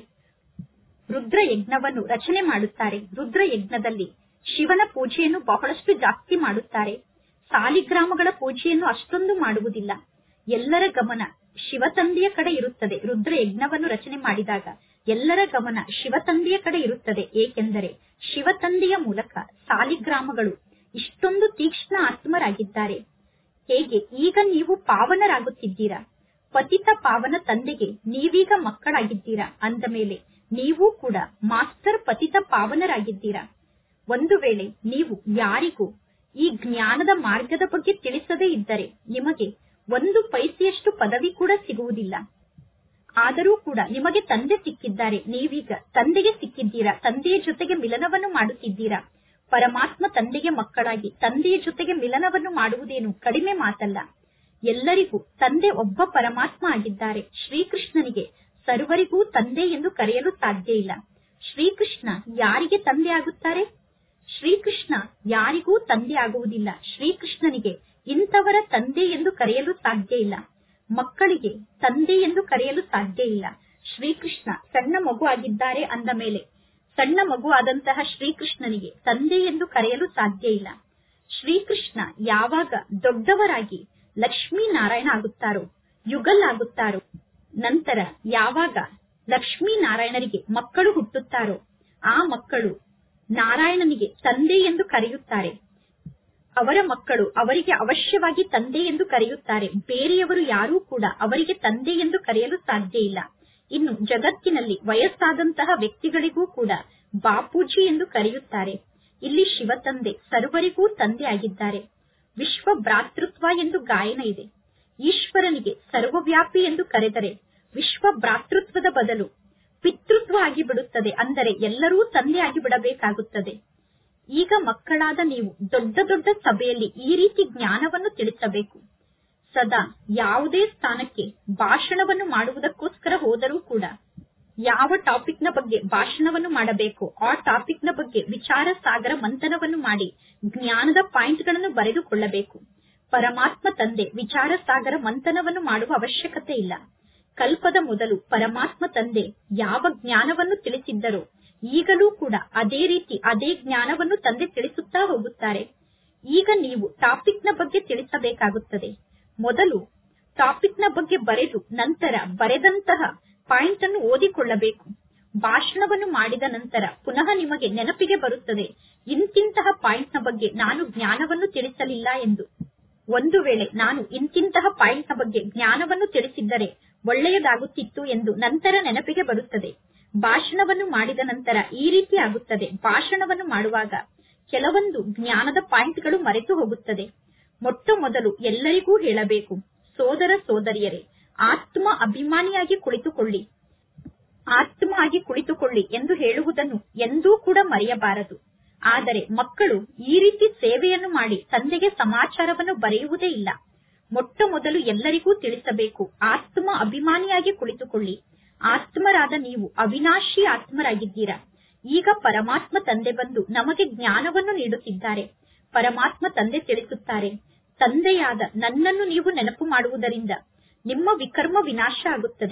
ರುದ್ರ ಯಜ್ಞವನ್ನು ರಚನೆ ಮಾಡುತ್ತಾರೆ ರುದ್ರ ಯಜ್ಞದಲ್ಲಿ ಶಿವನ ಪೂಜೆಯನ್ನು ಬಹಳಷ್ಟು ಜಾಸ್ತಿ ಮಾಡುತ್ತಾರೆ ಸಾಲಿಗ್ರಾಮಗಳ ಪೂಜೆಯನ್ನು ಅಷ್ಟೊಂದು ಮಾಡುವುದಿಲ್ಲ ಎಲ್ಲರ ಗಮನ ಶಿವತಂದೆಯ ಕಡೆ ಇರುತ್ತದೆ ರುದ್ರ ಯಜ್ಞವನ್ನು ರಚನೆ ಮಾಡಿದಾಗ ಎಲ್ಲರ ಗಮನ ಶಿವತಂದೆಯ ಕಡೆ ಇರುತ್ತದೆ ಏಕೆಂದರೆ ಶಿವತಂದೆಯ ಮೂಲಕ ಸಾಲಿಗ್ರಾಮಗಳು ಇಷ್ಟೊಂದು ತೀಕ್ಷ್ಣ ಆತ್ಮರಾಗಿದ್ದಾರೆ ಹೇಗೆ ಈಗ ನೀವು ಪಾವನರಾಗುತ್ತಿದ್ದೀರಾ ಪತಿತ ಪಾವನ ತಂದೆಗೆ ನೀವೀಗ ಮಕ್ಕಳಾಗಿದ್ದೀರಾ ಅಂದ ಮೇಲೆ ನೀವು ಕೂಡ ಮಾಸ್ಟರ್ ಪತಿತ ಪಾವನರಾಗಿದ್ದೀರಾ ಒಂದು ವೇಳೆ ನೀವು ಯಾರಿಗೂ ಈ ಜ್ಞಾನದ ಮಾರ್ಗದ ಬಗ್ಗೆ ತಿಳಿಸದೇ ಇದ್ದರೆ ನಿಮಗೆ ಒಂದು ಪೈಸೆಯಷ್ಟು ಪದವಿ ಕೂಡ ಸಿಗುವುದಿಲ್ಲ ಆದರೂ ಕೂಡ ನಿಮಗೆ ತಂದೆ ಸಿಕ್ಕಿದ್ದಾರೆ ನೀವೀಗ ತಂದೆಗೆ ಸಿಕ್ಕಿದ್ದೀರಾ ತಂದೆಯ ಜೊತೆಗೆ ಮಿಲನವನ್ನು ಮಾಡುತ್ತಿದ್ದೀರಾ ಪರಮಾತ್ಮ ತಂದೆಗೆ ಮಕ್ಕಳಾಗಿ ತಂದೆಯ ಜೊತೆಗೆ ಮಿಲನವನ್ನು ಮಾಡುವುದೇನು ಕಡಿಮೆ ಮಾತಲ್ಲ ಎಲ್ಲರಿಗೂ ತಂದೆ ಒಬ್ಬ ಪರಮಾತ್ಮ ಆಗಿದ್ದಾರೆ ಶ್ರೀಕೃಷ್ಣನಿಗೆ ಸರ್ವರಿಗೂ ತಂದೆ ಎಂದು ಕರೆಯಲು ಸಾಧ್ಯ ಇಲ್ಲ ಶ್ರೀಕೃಷ್ಣ ಯಾರಿಗೆ ತಂದೆ ಆಗುತ್ತಾರೆ ಶ್ರೀಕೃಷ್ಣ ಯಾರಿಗೂ ತಂದೆ ಆಗುವುದಿಲ್ಲ ಶ್ರೀಕೃಷ್ಣನಿಗೆ ಇಂಥವರ ತಂದೆ ಎಂದು ಕರೆಯಲು ಸಾಧ್ಯ ಇಲ್ಲ ಮಕ್ಕಳಿಗೆ ತಂದೆ ಎಂದು ಕರೆಯಲು ಸಾಧ್ಯ ಇಲ್ಲ ಶ್ರೀಕೃಷ್ಣ ಸಣ್ಣ ಮಗು ಆಗಿದ್ದಾರೆ ಅಂದ ಮೇಲೆ ಸಣ್ಣ ಮಗು ಆದಂತಹ ಶ್ರೀಕೃಷ್ಣನಿಗೆ ತಂದೆ ಎಂದು ಕರೆಯಲು ಸಾಧ್ಯ ಇಲ್ಲ ಶ್ರೀಕೃಷ್ಣ ಯಾವಾಗ ದೊಡ್ಡವರಾಗಿ ಲಕ್ಷ್ಮೀ ನಾರಾಯಣ ಆಗುತ್ತಾರೋ ಯುಗಲ್ ಆಗುತ್ತಾರೋ ನಂತರ ಯಾವಾಗ ಲಕ್ಷ್ಮೀ ನಾರಾಯಣರಿಗೆ ಮಕ್ಕಳು ಹುಟ್ಟುತ್ತಾರೋ ಆ ಮಕ್ಕಳು ನಾರಾಯಣನಿಗೆ ತಂದೆ ಎಂದು ಕರೆಯುತ್ತಾರೆ ಅವರ ಮಕ್ಕಳು ಅವರಿಗೆ ಅವಶ್ಯವಾಗಿ ತಂದೆ ಎಂದು ಕರೆಯುತ್ತಾರೆ ಬೇರೆಯವರು ಯಾರೂ ಕೂಡ ಅವರಿಗೆ ತಂದೆ ಎಂದು ಕರೆಯಲು ಸಾಧ್ಯ ಇಲ್ಲ ಇನ್ನು ಜಗತ್ತಿನಲ್ಲಿ ವಯಸ್ಸಾದಂತಹ ವ್ಯಕ್ತಿಗಳಿಗೂ ಕೂಡ ಬಾಪೂಜಿ ಎಂದು ಕರೆಯುತ್ತಾರೆ ಇಲ್ಲಿ ಶಿವತಂದೆ ಸರ್ವರಿಗೂ ತಂದೆ ಆಗಿದ್ದಾರೆ ವಿಶ್ವ ಭ್ರಾತೃತ್ವ ಎಂದು ಗಾಯನ ಇದೆ ಈಶ್ವರನಿಗೆ ಸರ್ವವ್ಯಾಪಿ ಎಂದು ಕರೆದರೆ ವಿಶ್ವ ಭ್ರಾತೃತ್ವದ ಬದಲು ಪಿತೃತ್ವ ಆಗಿಬಿಡುತ್ತದೆ ಅಂದರೆ ಎಲ್ಲರೂ ತಂದೆ ಆಗಿಬಿಡಬೇಕಾಗುತ್ತದೆ ಈಗ ಮಕ್ಕಳಾದ ನೀವು ದೊಡ್ಡ ದೊಡ್ಡ ಸಭೆಯಲ್ಲಿ ಈ ರೀತಿ ಜ್ಞಾನವನ್ನು ತಿಳಿಸಬೇಕು ಸದಾ ಯಾವುದೇ ಸ್ಥಾನಕ್ಕೆ ಭಾಷಣವನ್ನು ಮಾಡುವುದಕ್ಕೋಸ್ಕರ ಹೋದರೂ ಕೂಡ ಯಾವ ಟಾಪಿಕ್ ನ ಬಗ್ಗೆ ಭಾಷಣವನ್ನು ಮಾಡಬೇಕು ಆ ಟಾಪಿಕ್ ನ ಬಗ್ಗೆ ವಿಚಾರ ಸಾಗರ ಮಂಥನವನ್ನು ಮಾಡಿ ಜ್ಞಾನದ ಪಾಯಿಂಟ್ ಗಳನ್ನು ಬರೆದುಕೊಳ್ಳಬೇಕು ಪರಮಾತ್ಮ ತಂದೆ ವಿಚಾರ ಸಾಗರ ಮಂಥನವನ್ನು ಮಾಡುವ ಅವಶ್ಯಕತೆ ಇಲ್ಲ ಕಲ್ಪದ ಮೊದಲು ಪರಮಾತ್ಮ ತಂದೆ ಯಾವ ಜ್ಞಾನವನ್ನು ತಿಳಿಸಿದ್ದರೋ ಈಗಲೂ ಕೂಡ ಅದೇ ರೀತಿ ಅದೇ ಜ್ಞಾನವನ್ನು ತಂದೆ ತಿಳಿಸುತ್ತಾ ಹೋಗುತ್ತಾರೆ ಈಗ ನೀವು ಟಾಪಿಕ್ ನ ಬಗ್ಗೆ ತಿಳಿಸಬೇಕಾಗುತ್ತದೆ ಮೊದಲು ಟಾಪಿಕ್ ನ ಬಗ್ಗೆ ಬರೆದು ನಂತರ ಬರೆದಂತಹ ಪಾಯಿಂಟ್ ಅನ್ನು ಓದಿಕೊಳ್ಳಬೇಕು ಭಾಷಣವನ್ನು ಮಾಡಿದ ನಂತರ ಪುನಃ ನಿಮಗೆ ನೆನಪಿಗೆ ಬರುತ್ತದೆ ಇಂತಿಂತಹ ಪಾಯಿಂಟ್ ನ ಬಗ್ಗೆ ನಾನು ಜ್ಞಾನವನ್ನು ತಿಳಿಸಲಿಲ್ಲ ಎಂದು ಒಂದು ವೇಳೆ ನಾನು ಇಂತಿಂತಹ ಪಾಯಿಂಟ್ ನ ಬಗ್ಗೆ ಜ್ಞಾನವನ್ನು ತಿಳಿಸಿದ್ದರೆ ಒಳ್ಳೆಯದಾಗುತ್ತಿತ್ತು ಎಂದು ನಂತರ ನೆನಪಿಗೆ ಬರುತ್ತದೆ ಭಾಷಣವನ್ನು ಮಾಡಿದ ನಂತರ ಈ ರೀತಿ ಆಗುತ್ತದೆ ಭಾಷಣವನ್ನು ಮಾಡುವಾಗ ಕೆಲವೊಂದು ಜ್ಞಾನದ ಪಾಯಿಂಟ್ಗಳು ಮರೆತು ಹೋಗುತ್ತದೆ ಮೊಟ್ಟ ಮೊದಲು ಎಲ್ಲರಿಗೂ ಹೇಳಬೇಕು ಸೋದರ ಸೋದರಿಯರೇ ಆತ್ಮ ಅಭಿಮಾನಿಯಾಗಿ ಕುಳಿತುಕೊಳ್ಳಿ ಆತ್ಮ ಆಗಿ ಕುಳಿತುಕೊಳ್ಳಿ ಎಂದು ಹೇಳುವುದನ್ನು ಎಂದೂ ಕೂಡ ಮರೆಯಬಾರದು ಆದರೆ ಮಕ್ಕಳು ಈ ರೀತಿ ಸೇವೆಯನ್ನು ಮಾಡಿ ತಂದೆಗೆ ಸಮಾಚಾರವನ್ನು ಬರೆಯುವುದೇ ಇಲ್ಲ ಮೊಟ್ಟ ಮೊದಲು ಎಲ್ಲರಿಗೂ ತಿಳಿಸಬೇಕು ಆತ್ಮ ಅಭಿಮಾನಿಯಾಗಿ ಕುಳಿತುಕೊಳ್ಳಿ ಆತ್ಮರಾದ ನೀವು ಅವಿನಾಶಿ ಆತ್ಮರಾಗಿದ್ದೀರಾ ಈಗ ಪರಮಾತ್ಮ ತಂದೆ ಬಂದು ನಮಗೆ ಜ್ಞಾನವನ್ನು ನೀಡುತ್ತಿದ್ದಾರೆ ಪರಮಾತ್ಮ ತಂದೆ ತಿಳಿಸುತ್ತಾರೆ ತಂದೆಯಾದ ನನ್ನನ್ನು ನೀವು ನೆನಪು ಮಾಡುವುದರಿಂದ ನಿಮ್ಮ ವಿಕರ್ಮ ವಿನಾಶ ಆಗುತ್ತದೆ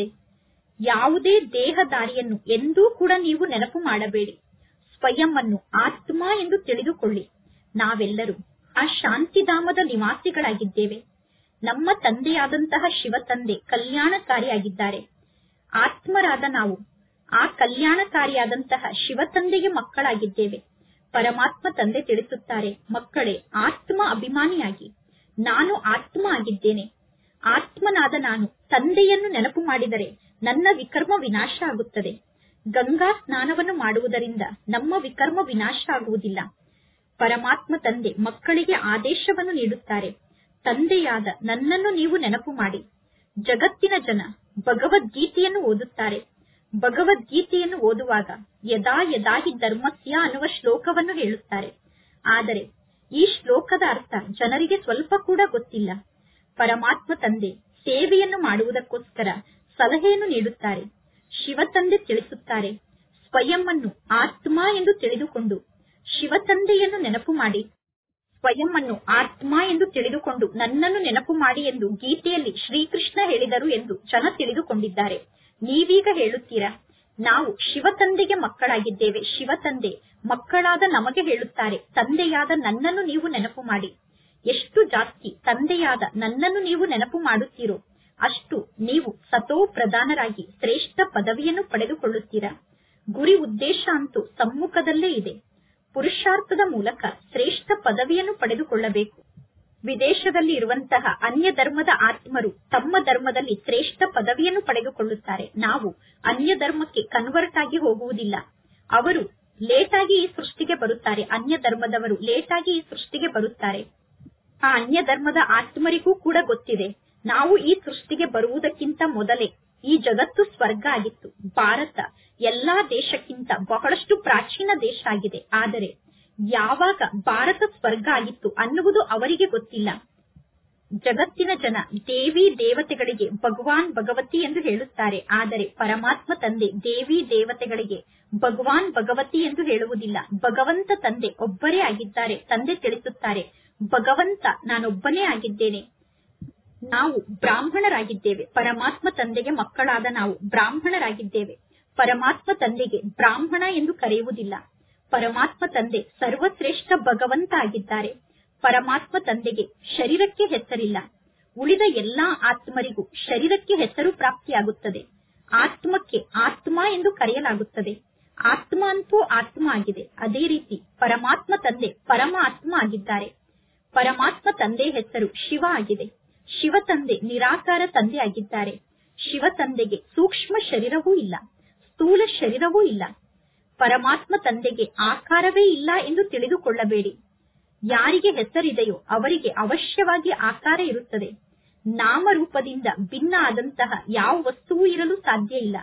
ಯಾವುದೇ ದೇಹದಾರಿಯನ್ನು ಎಂದೂ ಕೂಡ ನೀವು ನೆನಪು ಮಾಡಬೇಡಿ ಸ್ವಯಂ ಅನ್ನು ಆತ್ಮ ಎಂದು ತಿಳಿದುಕೊಳ್ಳಿ ನಾವೆಲ್ಲರೂ ಆ ಶಾಂತಿಧಾಮದ ನಿವಾಸಿಗಳಾಗಿದ್ದೇವೆ ನಮ್ಮ ತಂದೆಯಾದಂತಹ ಶಿವ ತಂದೆ ಕಲ್ಯಾಣಕಾರಿಯಾಗಿದ್ದಾರೆ ಆತ್ಮರಾದ ನಾವು ಆ ಕಲ್ಯಾಣಕಾರಿಯಾದಂತಹ ಶಿವ ತಂದೆಗೆ ಮಕ್ಕಳಾಗಿದ್ದೇವೆ ಪರಮಾತ್ಮ ತಂದೆ ತಿಳಿಸುತ್ತಾರೆ ಮಕ್ಕಳೇ ಆತ್ಮ ಅಭಿಮಾನಿಯಾಗಿ ನಾನು ಆತ್ಮ ಆಗಿದ್ದೇನೆ ಆತ್ಮನಾದ ನಾನು ತಂದೆಯನ್ನು ನೆನಪು ಮಾಡಿದರೆ ನನ್ನ ವಿಕರ್ಮ ವಿನಾಶ ಆಗುತ್ತದೆ ಗಂಗಾ ಸ್ನಾನವನ್ನು ಮಾಡುವುದರಿಂದ ನಮ್ಮ ವಿಕರ್ಮ ವಿನಾಶ ಆಗುವುದಿಲ್ಲ ಪರಮಾತ್ಮ ತಂದೆ ಮಕ್ಕಳಿಗೆ ಆದೇಶವನ್ನು ನೀಡುತ್ತಾರೆ ತಂದೆಯಾದ ನನ್ನನ್ನು ನೀವು ನೆನಪು ಮಾಡಿ ಜಗತ್ತಿನ ಜನ ಭಗವದ್ಗೀತೆಯನ್ನು ಓದುತ್ತಾರೆ ಭಗವದ್ಗೀತೆಯನ್ನು ಓದುವಾಗ ಯದಾ ಯದಾಹಿ ಧರ್ಮಸ್ಯ ಅನ್ನುವ ಶ್ಲೋಕವನ್ನು ಹೇಳುತ್ತಾರೆ ಆದರೆ ಈ ಶ್ಲೋಕದ ಅರ್ಥ ಜನರಿಗೆ ಸ್ವಲ್ಪ ಕೂಡ ಗೊತ್ತಿಲ್ಲ ಪರಮಾತ್ಮ ತಂದೆ ಸೇವೆಯನ್ನು ಮಾಡುವುದಕ್ಕೋಸ್ಕರ ಸಲಹೆಯನ್ನು ನೀಡುತ್ತಾರೆ ಶಿವ ತಂದೆ ತಿಳಿಸುತ್ತಾರೆ ಸ್ವಯಂ ಅನ್ನು ಆತ್ಮ ಎಂದು ತಿಳಿದುಕೊಂಡು ಶಿವ ತಂದೆಯನ್ನು ನೆನಪು ಮಾಡಿ ಸ್ವಯಂ ಅನ್ನು ಆತ್ಮ ಎಂದು ತಿಳಿದುಕೊಂಡು ನನ್ನನ್ನು ನೆನಪು ಮಾಡಿ ಎಂದು ಗೀತೆಯಲ್ಲಿ ಶ್ರೀಕೃಷ್ಣ ಹೇಳಿದರು ಎಂದು ಜನ ತಿಳಿದುಕೊಂಡಿದ್ದಾರೆ ನೀವೀಗ ಹೇಳುತ್ತೀರಾ ನಾವು ಶಿವ ತಂದೆಗೆ ಮಕ್ಕಳಾಗಿದ್ದೇವೆ ಶಿವ ತಂದೆ ಮಕ್ಕಳಾದ ನಮಗೆ ಹೇಳುತ್ತಾರೆ ತಂದೆಯಾದ ನನ್ನನ್ನು ನೀವು ನೆನಪು ಮಾಡಿ ಎಷ್ಟು ಜಾಸ್ತಿ ತಂದೆಯಾದ ನನ್ನನ್ನು ನೀವು ನೆನಪು ಮಾಡುತ್ತೀರೋ ಅಷ್ಟು ನೀವು ಸತೋ ಪ್ರಧಾನರಾಗಿ ಶ್ರೇಷ್ಠ ಪದವಿಯನ್ನು ಪಡೆದುಕೊಳ್ಳುತ್ತೀರಾ ಗುರಿ ಉದ್ದೇಶ ಅಂತೂ ಸಮ್ಮುಖದಲ್ಲೇ ಇದೆ ಪುರುಷಾರ್ಥದ ಮೂಲಕ ಶ್ರೇಷ್ಠ ಪದವಿಯನ್ನು ಪಡೆದುಕೊಳ್ಳಬೇಕು ವಿದೇಶದಲ್ಲಿ ಇರುವಂತಹ ಅನ್ಯ ಧರ್ಮದ ಆತ್ಮರು ತಮ್ಮ ಧರ್ಮದಲ್ಲಿ ಶ್ರೇಷ್ಠ ಪದವಿಯನ್ನು ಪಡೆದುಕೊಳ್ಳುತ್ತಾರೆ ನಾವು ಅನ್ಯ ಧರ್ಮಕ್ಕೆ ಕನ್ವರ್ಟ್ ಆಗಿ ಹೋಗುವುದಿಲ್ಲ ಅವರು ಲೇಟ್ ಆಗಿ ಈ ಸೃಷ್ಟಿಗೆ ಬರುತ್ತಾರೆ ಅನ್ಯ ಧರ್ಮದವರು ಲೇಟ್ ಆಗಿ ಈ ಸೃಷ್ಟಿಗೆ ಬರುತ್ತಾರೆ ಆ ಅನ್ಯ ಧರ್ಮದ ಆತ್ಮರಿಗೂ ಕೂಡ ಗೊತ್ತಿದೆ ನಾವು ಈ ಸೃಷ್ಟಿಗೆ ಬರುವುದಕ್ಕಿಂತ ಮೊದಲೇ ಈ ಜಗತ್ತು ಸ್ವರ್ಗ ಆಗಿತ್ತು ಭಾರತ ಎಲ್ಲಾ ದೇಶಕ್ಕಿಂತ ಬಹಳಷ್ಟು ಪ್ರಾಚೀನ ದೇಶ ಆಗಿದೆ ಆದರೆ ಯಾವಾಗ ಭಾರತ ಸ್ವರ್ಗ ಆಗಿತ್ತು ಅನ್ನುವುದು ಅವರಿಗೆ ಗೊತ್ತಿಲ್ಲ ಜಗತ್ತಿನ ಜನ ದೇವಿ ದೇವತೆಗಳಿಗೆ ಭಗವಾನ್ ಭಗವತಿ ಎಂದು ಹೇಳುತ್ತಾರೆ ಆದರೆ ಪರಮಾತ್ಮ ತಂದೆ ದೇವಿ ದೇವತೆಗಳಿಗೆ ಭಗವಾನ್ ಭಗವತಿ ಎಂದು ಹೇಳುವುದಿಲ್ಲ ಭಗವಂತ ತಂದೆ ಒಬ್ಬರೇ ಆಗಿದ್ದಾರೆ ತಂದೆ ತಿಳಿಸುತ್ತಾರೆ ಭಗವಂತ ನಾನೊಬ್ಬನೇ ಆಗಿದ್ದೇನೆ ನಾವು ಬ್ರಾಹ್ಮಣರಾಗಿದ್ದೇವೆ ಪರಮಾತ್ಮ ತಂದೆಗೆ ಮಕ್ಕಳಾದ ನಾವು ಬ್ರಾಹ್ಮಣರಾಗಿದ್ದೇವೆ ಪರಮಾತ್ಮ ತಂದೆಗೆ ಬ್ರಾಹ್ಮಣ ಎಂದು ಕರೆಯುವುದಿಲ್ಲ ಪರಮಾತ್ಮ ತಂದೆ ಸರ್ವಶ್ರೇಷ್ಠ ಭಗವಂತ ಆಗಿದ್ದಾರೆ ಪರಮಾತ್ಮ ತಂದೆಗೆ ಶರೀರಕ್ಕೆ ಹೆಸರಿಲ್ಲ ಉಳಿದ ಎಲ್ಲಾ ಆತ್ಮರಿಗೂ ಶರೀರಕ್ಕೆ ಹೆಸರು ಪ್ರಾಪ್ತಿಯಾಗುತ್ತದೆ ಆತ್ಮಕ್ಕೆ ಆತ್ಮ ಎಂದು ಕರೆಯಲಾಗುತ್ತದೆ ಆತ್ಮ ಅಂತೂ ಆತ್ಮ ಆಗಿದೆ ಅದೇ ರೀತಿ ಪರಮಾತ್ಮ ತಂದೆ ಪರಮ ಆತ್ಮ ಆಗಿದ್ದಾರೆ ಪರಮಾತ್ಮ ತಂದೆ ಹೆಸರು ಶಿವ ಆಗಿದೆ ಶಿವ ತಂದೆ ನಿರಾಕಾರ ತಂದೆ ಆಗಿದ್ದಾರೆ ಶಿವ ತಂದೆಗೆ ಸೂಕ್ಷ್ಮ ಶರೀರವೂ ಇಲ್ಲ ಸ್ಥೂಲ ಶರೀರವೂ ಇಲ್ಲ ಪರಮಾತ್ಮ ತಂದೆಗೆ ಆಕಾರವೇ ಇಲ್ಲ ಎಂದು ತಿಳಿದುಕೊಳ್ಳಬೇಡಿ ಯಾರಿಗೆ ಹೆಸರಿದೆಯೋ ಅವರಿಗೆ ಅವಶ್ಯವಾಗಿ ಆಕಾರ ಇರುತ್ತದೆ ನಾಮರೂಪದಿಂದ ಭಿನ್ನ ಆದಂತಹ ಯಾವ ವಸ್ತುವೂ ಇರಲು ಸಾಧ್ಯ ಇಲ್ಲ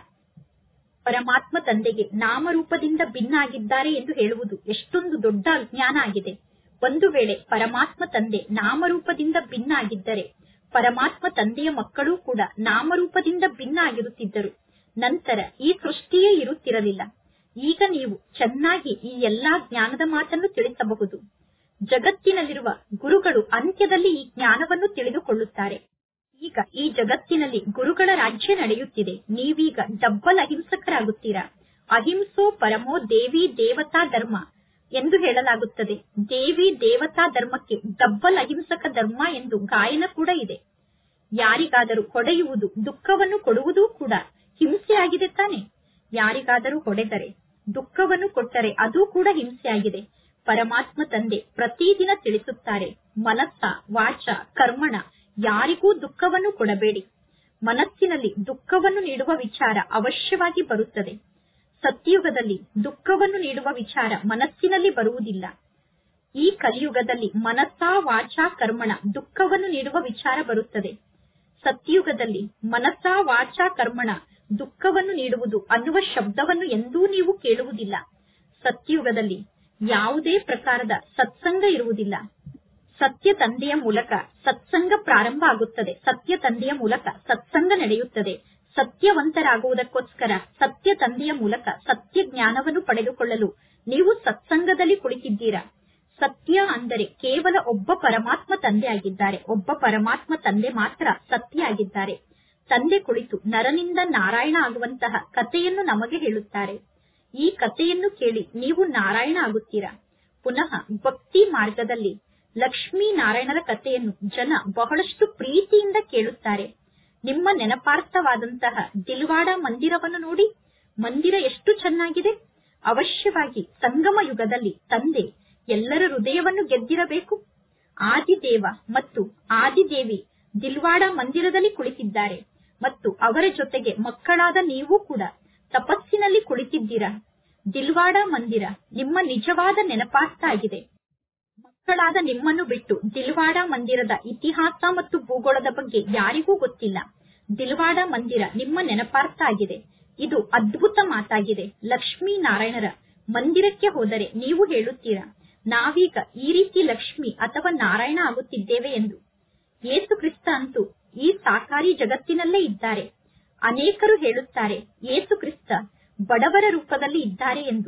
ಪರಮಾತ್ಮ ತಂದೆಗೆ ನಾಮರೂಪದಿಂದ ಭಿನ್ನ ಆಗಿದ್ದಾರೆ ಎಂದು ಹೇಳುವುದು ಎಷ್ಟೊಂದು ದೊಡ್ಡ ಅಜ್ಞಾನ ಆಗಿದೆ ಒಂದು ವೇಳೆ ಪರಮಾತ್ಮ ತಂದೆ ನಾಮರೂಪದಿಂದ ಭಿನ್ನ ಆಗಿದ್ದರೆ ಪರಮಾತ್ಮ ತಂದೆಯ ಮಕ್ಕಳೂ ಕೂಡ ನಾಮರೂಪದಿಂದ ಭಿನ್ನ ಆಗಿರುತ್ತಿದ್ದರು ನಂತರ ಈ ಸೃಷ್ಟಿಯೇ ಇರುತ್ತಿರಲಿಲ್ಲ ಈಗ ನೀವು ಚೆನ್ನಾಗಿ ಈ ಎಲ್ಲಾ ಜ್ಞಾನದ ಮಾತನ್ನು ತಿಳಿಸಬಹುದು ಜಗತ್ತಿನಲ್ಲಿರುವ ಗುರುಗಳು ಅಂತ್ಯದಲ್ಲಿ ಈ ಜ್ಞಾನವನ್ನು ತಿಳಿದುಕೊಳ್ಳುತ್ತಾರೆ ಈಗ ಈ ಜಗತ್ತಿನಲ್ಲಿ ಗುರುಗಳ ರಾಜ್ಯ ನಡೆಯುತ್ತಿದೆ ನೀವೀಗ ಡಬ್ಬಲ್ ಅಹಿಂಸಕರಾಗುತ್ತೀರಾ ಅಹಿಂಸೋ ಪರಮೋ ದೇವಿ ದೇವತಾ ಧರ್ಮ ಎಂದು ಹೇಳಲಾಗುತ್ತದೆ ದೇವಿ ದೇವತಾ ಧರ್ಮಕ್ಕೆ ಡಬ್ಬಲ್ ಅಹಿಂಸಕ ಧರ್ಮ ಎಂದು ಗಾಯನ ಕೂಡ ಇದೆ ಯಾರಿಗಾದರೂ ಹೊಡೆಯುವುದು ದುಃಖವನ್ನು ಕೊಡುವುದೂ ಕೂಡ ಹಿಂಸೆಯಾಗಿದೆ ತಾನೆ ಯಾರಿಗಾದರೂ ಹೊಡೆದರೆ ದುಃಖವನ್ನು ಕೊಟ್ಟರೆ ಅದು ಕೂಡ ಹಿಂಸೆಯಾಗಿದೆ ಪರಮಾತ್ಮ ತಂದೆ ಪ್ರತಿದಿನ ತಿಳಿಸುತ್ತಾರೆ ಮನಸ್ಸ ವಾಚ ಕರ್ಮಣ ಯಾರಿಗೂ ದುಃಖವನ್ನು ಕೊಡಬೇಡಿ ಮನಸ್ಸಿನಲ್ಲಿ ದುಃಖವನ್ನು ನೀಡುವ ವಿಚಾರ ಅವಶ್ಯವಾಗಿ ಬರುತ್ತದೆ ಸತ್ಯುಗದಲ್ಲಿ ದುಃಖವನ್ನು ನೀಡುವ ವಿಚಾರ ಮನಸ್ಸಿನಲ್ಲಿ ಬರುವುದಿಲ್ಲ ಈ ಕಲಿಯುಗದಲ್ಲಿ ಮನಸ್ಸ ವಾಚ ಕರ್ಮಣ ದುಃಖವನ್ನು ನೀಡುವ ವಿಚಾರ ಬರುತ್ತದೆ ಸತ್ಯುಗದಲ್ಲಿ ಮನಸ್ಸ ವಾಚ ಕರ್ಮಣ ದುಃಖವನ್ನು ನೀಡುವುದು ಅನ್ನುವ ಶಬ್ದವನ್ನು ಎಂದೂ ನೀವು ಕೇಳುವುದಿಲ್ಲ ಸತ್ಯುಗದಲ್ಲಿ ಯಾವುದೇ ಪ್ರಕಾರದ ಸತ್ಸಂಗ ಇರುವುದಿಲ್ಲ ಸತ್ಯ ತಂದೆಯ ಮೂಲಕ ಸತ್ಸಂಗ ಪ್ರಾರಂಭ ಆಗುತ್ತದೆ ಸತ್ಯ ತಂದೆಯ ಮೂಲಕ ಸತ್ಸಂಗ ನಡೆಯುತ್ತದೆ ಸತ್ಯವಂತರಾಗುವುದಕ್ಕೋಸ್ಕರ ಸತ್ಯ ತಂದೆಯ ಮೂಲಕ ಸತ್ಯ ಜ್ಞಾನವನ್ನು ಪಡೆದುಕೊಳ್ಳಲು ನೀವು ಸತ್ಸಂಗದಲ್ಲಿ ಕುಳಿತಿದ್ದೀರಾ ಸತ್ಯ ಅಂದರೆ ಕೇವಲ ಒಬ್ಬ ಪರಮಾತ್ಮ ತಂದೆ ಆಗಿದ್ದಾರೆ ಒಬ್ಬ ಪರಮಾತ್ಮ ತಂದೆ ಮಾತ್ರ ಸತ್ಯ ಆಗಿದ್ದಾರೆ ತಂದೆ ಕುಳಿತು ನರನಿಂದ ನಾರಾಯಣ ಆಗುವಂತಹ ಕಥೆಯನ್ನು ನಮಗೆ ಹೇಳುತ್ತಾರೆ ಈ ಕಥೆಯನ್ನು ಕೇಳಿ ನೀವು ನಾರಾಯಣ ಆಗುತ್ತೀರಾ ಪುನಃ ಭಕ್ತಿ ಮಾರ್ಗದಲ್ಲಿ ಲಕ್ಷ್ಮೀ ನಾರಾಯಣರ ಕಥೆಯನ್ನು ಜನ ಬಹಳಷ್ಟು ಪ್ರೀತಿಯಿಂದ ಕೇಳುತ್ತಾರೆ ನಿಮ್ಮ ನೆನಪಾರ್ಥವಾದಂತಹ ದಿಲ್ವಾಡ ಮಂದಿರವನ್ನು ನೋಡಿ ಮಂದಿರ ಎಷ್ಟು ಚೆನ್ನಾಗಿದೆ ಅವಶ್ಯವಾಗಿ ಸಂಗಮ ಯುಗದಲ್ಲಿ ತಂದೆ ಎಲ್ಲರ ಹೃದಯವನ್ನು ಗೆದ್ದಿರಬೇಕು ಆದಿದೇವ ಮತ್ತು ಆದಿದೇವಿ ದಿಲ್ವಾಡ ಮಂದಿರದಲ್ಲಿ ಕುಳಿತಿದ್ದಾರೆ ಮತ್ತು ಅವರ ಜೊತೆಗೆ ಮಕ್ಕಳಾದ ನೀವು ಕೂಡ ತಪಸ್ಸಿನಲ್ಲಿ ಕುಳಿತಿದ್ದೀರಾ ದಿಲ್ವಾಡ ಮಂದಿರ ನಿಮ್ಮ ನಿಜವಾದ ನೆನಪಾರ್ಥ ಆಗಿದೆ ಮಕ್ಕಳಾದ ನಿಮ್ಮನ್ನು ಬಿಟ್ಟು ದಿಲ್ವಾಡ ಮಂದಿರದ ಇತಿಹಾಸ ಮತ್ತು ಭೂಗೋಳದ ಬಗ್ಗೆ ಯಾರಿಗೂ ಗೊತ್ತಿಲ್ಲ ದಿಲ್ವಾಡ ಮಂದಿರ ನಿಮ್ಮ ನೆನಪಾರ್ಥ ಆಗಿದೆ ಇದು ಅದ್ಭುತ ಮಾತಾಗಿದೆ ಲಕ್ಷ್ಮೀ ನಾರಾಯಣರ ಮಂದಿರಕ್ಕೆ ಹೋದರೆ ನೀವು ಹೇಳುತ್ತೀರಾ ನಾವೀಗ ಈ ರೀತಿ ಲಕ್ಷ್ಮಿ ಅಥವಾ ನಾರಾಯಣ ಆಗುತ್ತಿದ್ದೇವೆ ಎಂದು ಯೇಸು ಕ್ರಿಸ್ತ ಅಂತೂ ಈ ಸಾಕಾರಿ ಜಗತ್ತಿನಲ್ಲೇ ಇದ್ದಾರೆ ಅನೇಕರು ಹೇಳುತ್ತಾರೆ ಯೇಸು ಕ್ರಿಸ್ತ ಬಡವರ ರೂಪದಲ್ಲಿ ಇದ್ದಾರೆ ಎಂದು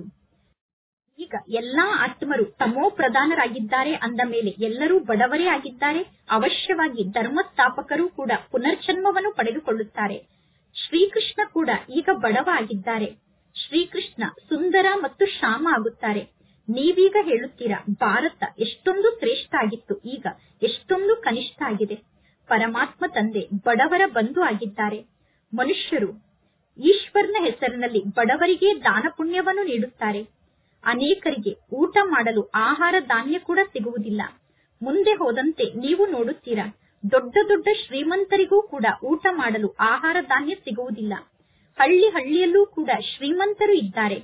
ಈಗ ಎಲ್ಲಾ ಆತ್ಮರು ತಮೋ ಪ್ರಧಾನರಾಗಿದ್ದಾರೆ ಅಂದ ಮೇಲೆ ಎಲ್ಲರೂ ಬಡವರೇ ಆಗಿದ್ದಾರೆ ಅವಶ್ಯವಾಗಿ ಧರ್ಮಸ್ಥಾಪಕರು ಕೂಡ ಪುನರ್ಜನ್ಮವನ್ನು ಪಡೆದುಕೊಳ್ಳುತ್ತಾರೆ ಶ್ರೀಕೃಷ್ಣ ಕೂಡ ಈಗ ಬಡವ ಆಗಿದ್ದಾರೆ ಶ್ರೀಕೃಷ್ಣ ಸುಂದರ ಮತ್ತು ಶ್ಯಾಮ ಆಗುತ್ತಾರೆ ನೀವೀಗ ಹೇಳುತ್ತೀರಾ ಭಾರತ ಎಷ್ಟೊಂದು ಶ್ರೇಷ್ಠ ಆಗಿತ್ತು ಈಗ ಎಷ್ಟೊಂದು ಕನಿಷ್ಠ ಆಗಿದೆ ಪರಮಾತ್ಮ ತಂದೆ ಬಡವರ ಬಂಧು ಆಗಿದ್ದಾರೆ ಮನುಷ್ಯರು ಈಶ್ವರನ ಹೆಸರಿನಲ್ಲಿ ಬಡವರಿಗೆ ದಾನ ಪುಣ್ಯವನ್ನು ನೀಡುತ್ತಾರೆ ಅನೇಕರಿಗೆ ಊಟ ಮಾಡಲು ಆಹಾರ ಧಾನ್ಯ ಕೂಡ ಸಿಗುವುದಿಲ್ಲ ಮುಂದೆ ಹೋದಂತೆ ನೀವು ನೋಡುತ್ತೀರಾ ದೊಡ್ಡ ದೊಡ್ಡ ಶ್ರೀಮಂತರಿಗೂ ಕೂಡ ಊಟ ಮಾಡಲು ಆಹಾರ ಧಾನ್ಯ ಸಿಗುವುದಿಲ್ಲ ಹಳ್ಳಿ ಹಳ್ಳಿಯಲ್ಲೂ ಕೂಡ ಶ್ರೀಮಂತರು ಇದ್ದಾರೆ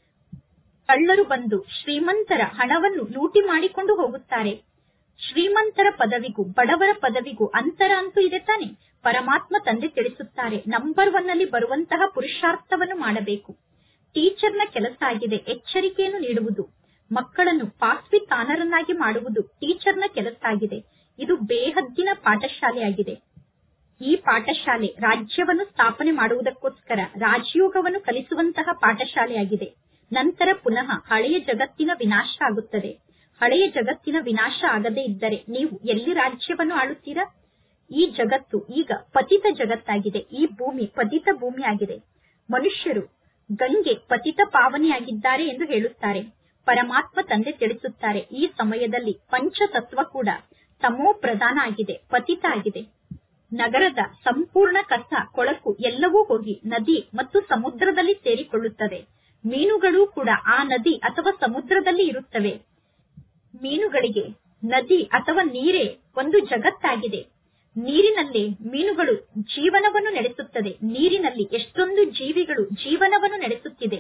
ಕಳ್ಳರು ಬಂದು ಶ್ರೀಮಂತರ ಹಣವನ್ನು ಲೂಟಿ ಮಾಡಿಕೊಂಡು ಹೋಗುತ್ತಾರೆ ಶ್ರೀಮಂತರ ಪದವಿಗೂ ಬಡವರ ಪದವಿಗೂ ಅಂತರ ಅಂತೂ ಇದೆ ತಾನೆ ಪರಮಾತ್ಮ ತಂದೆ ತಿಳಿಸುತ್ತಾರೆ ನಂಬರ್ ಒನ್ ಅಲ್ಲಿ ಬರುವಂತಹ ಪುರುಷಾರ್ಥವನ್ನು ಮಾಡಬೇಕು ಟೀಚರ್ನ ಕೆಲಸ ಆಗಿದೆ ಎಚ್ಚರಿಕೆಯನ್ನು ನೀಡುವುದು ಮಕ್ಕಳನ್ನು ಪಾಸ್ವಿತಾನರನ್ನಾಗಿ ಮಾಡುವುದು ಟೀಚರ್ನ ಕೆಲಸ ಆಗಿದೆ ಇದು ಬೇಹದ್ದಿನ ಪಾಠಶಾಲೆಯಾಗಿದೆ ಈ ಪಾಠಶಾಲೆ ರಾಜ್ಯವನ್ನು ಸ್ಥಾಪನೆ ಮಾಡುವುದಕ್ಕೋಸ್ಕರ ರಾಜಯೋಗವನ್ನು ಕಲಿಸುವಂತಹ ಪಾಠಶಾಲೆಯಾಗಿದೆ ನಂತರ ಪುನಃ ಹಳೆಯ ಜಗತ್ತಿನ ವಿನಾಶ ಆಗುತ್ತದೆ ಹಳೆಯ ಜಗತ್ತಿನ ವಿನಾಶ ಆಗದೇ ಇದ್ದರೆ ನೀವು ಎಲ್ಲಿ ರಾಜ್ಯವನ್ನು ಆಳುತ್ತೀರಾ ಈ ಜಗತ್ತು ಈಗ ಪತಿತ ಜಗತ್ತಾಗಿದೆ ಈ ಭೂಮಿ ಪತಿತ ಭೂಮಿ ಆಗಿದೆ ಮನುಷ್ಯರು ಗಂಗೆ ಪತಿತ ಪಾವನೆಯಾಗಿದ್ದಾರೆ ಎಂದು ಹೇಳುತ್ತಾರೆ ಪರಮಾತ್ಮ ತಂದೆ ತಿಳಿಸುತ್ತಾರೆ ಈ ಸಮಯದಲ್ಲಿ ಪಂಚತತ್ವ ಕೂಡ ತಮೋ ಪ್ರಧಾನ ಆಗಿದೆ ಪತಿತ ಆಗಿದೆ ನಗರದ ಸಂಪೂರ್ಣ ಕಸ ಕೊಳಕು ಎಲ್ಲವೂ ಹೋಗಿ ನದಿ ಮತ್ತು ಸಮುದ್ರದಲ್ಲಿ ಸೇರಿಕೊಳ್ಳುತ್ತದೆ ಮೀನುಗಳು ಕೂಡ ಆ ನದಿ ಅಥವಾ ಸಮುದ್ರದಲ್ಲಿ ಇರುತ್ತವೆ ಮೀನುಗಳಿಗೆ ನದಿ ಅಥವಾ ನೀರೇ ಒಂದು ಜಗತ್ತಾಗಿದೆ ನೀರಿನಲ್ಲಿ ಮೀನುಗಳು ಜೀವನವನ್ನು ನಡೆಸುತ್ತದೆ ನೀರಿನಲ್ಲಿ ಎಷ್ಟೊಂದು ಜೀವಿಗಳು ಜೀವನವನ್ನು ನಡೆಸುತ್ತಿದೆ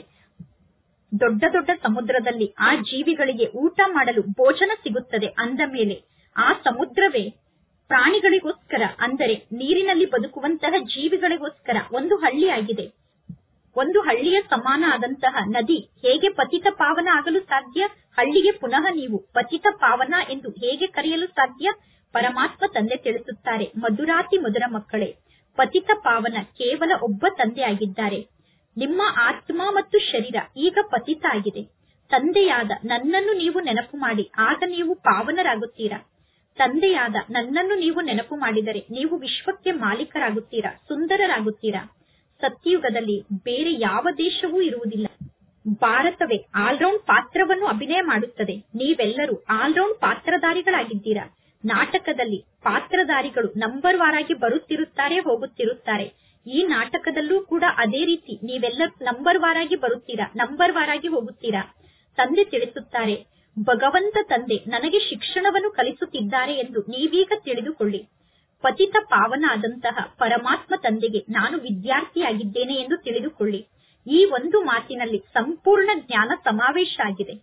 ದೊಡ್ಡ ದೊಡ್ಡ ಸಮುದ್ರದಲ್ಲಿ ಆ ಜೀವಿಗಳಿಗೆ ಊಟ ಮಾಡಲು ಭೋಜನ ಸಿಗುತ್ತದೆ ಅಂದ ಮೇಲೆ ಆ ಸಮುದ್ರವೇ ಪ್ರಾಣಿಗಳಿಗೋಸ್ಕರ ಅಂದರೆ ನೀರಿನಲ್ಲಿ ಬದುಕುವಂತಹ ಜೀವಿಗಳಿಗೋಸ್ಕರ ಒಂದು ಹಳ್ಳಿ ಆಗಿದೆ ಒಂದು ಹಳ್ಳಿಯ ಸಮಾನ ಆದಂತಹ ನದಿ ಹೇಗೆ ಪತಿತ ಪಾವನ ಆಗಲು ಸಾಧ್ಯ ಹಳ್ಳಿಗೆ ಪುನಃ ನೀವು ಪತಿತ ಪಾವನ ಎಂದು ಹೇಗೆ ಕರೆಯಲು ಸಾಧ್ಯ ಪರಮಾತ್ಮ ತಂದೆ ತಿಳಿಸುತ್ತಾರೆ ಮಧುರಾತಿ ಮಧುರ ಮಕ್ಕಳೇ ಪತಿತ ಪಾವನ ಕೇವಲ ಒಬ್ಬ ತಂದೆ ಆಗಿದ್ದಾರೆ ನಿಮ್ಮ ಆತ್ಮ ಮತ್ತು ಶರೀರ ಈಗ ಪತಿತ ಆಗಿದೆ ತಂದೆಯಾದ ನನ್ನನ್ನು ನೀವು ನೆನಪು ಮಾಡಿ ಆಗ ನೀವು ಪಾವನರಾಗುತ್ತೀರಾ ತಂದೆಯಾದ ನನ್ನನ್ನು ನೀವು ನೆನಪು ಮಾಡಿದರೆ ನೀವು ವಿಶ್ವಕ್ಕೆ ಮಾಲೀಕರಾಗುತ್ತೀರಾ ಸುಂದರರಾಗುತ್ತೀರಾ ಸತ್ಯಯುಗದಲ್ಲಿ ಬೇರೆ ಯಾವ ದೇಶವೂ ಇರುವುದಿಲ್ಲ ಭಾರತವೇ ಆಲ್ರೌಂಡ್ ಪಾತ್ರವನ್ನು ಅಭಿನಯ ಮಾಡುತ್ತದೆ ನೀವೆಲ್ಲರೂ ಆಲ್ರೌಂಡ್ ಪಾತ್ರಧಾರಿಗಳಾಗಿದ್ದೀರಾ ನಾಟಕದಲ್ಲಿ ಪಾತ್ರಧಾರಿಗಳು ನಂಬರ್ ವಾರಾಗಿ ಬರುತ್ತಿರುತ್ತಾರೆ ಹೋಗುತ್ತಿರುತ್ತಾರೆ ಈ ನಾಟಕದಲ್ಲೂ ಕೂಡ ಅದೇ ರೀತಿ ನೀವೆಲ್ಲರೂ ನಂಬರ್ ವಾರಾಗಿ ಬರುತ್ತೀರಾ ನಂಬರ್ ವಾರಾಗಿ ಹೋಗುತ್ತೀರಾ ತಂದೆ ತಿಳಿಸುತ್ತಾರೆ ಭಗವಂತ ತಂದೆ ನನಗೆ ಶಿಕ್ಷಣವನ್ನು ಕಲಿಸುತ್ತಿದ್ದಾರೆ ಎಂದು ನೀವೀಗ ತಿಳಿದುಕೊಳ್ಳಿ ಪತಿತ ಪಾವನ ಆದಂತಹ ಪರಮಾತ್ಮ ತಂದೆಗೆ ನಾನು ವಿದ್ಯಾರ್ಥಿಯಾಗಿದ್ದೇನೆ ಎಂದು ತಿಳಿದುಕೊಳ್ಳಿ ಈ ಒಂದು ಮಾತಿನಲ್ಲಿ ಸಂಪೂರ್ಣ ಜ್ಞಾನ ಸಮಾವೇಶ ಆಗಿದೆ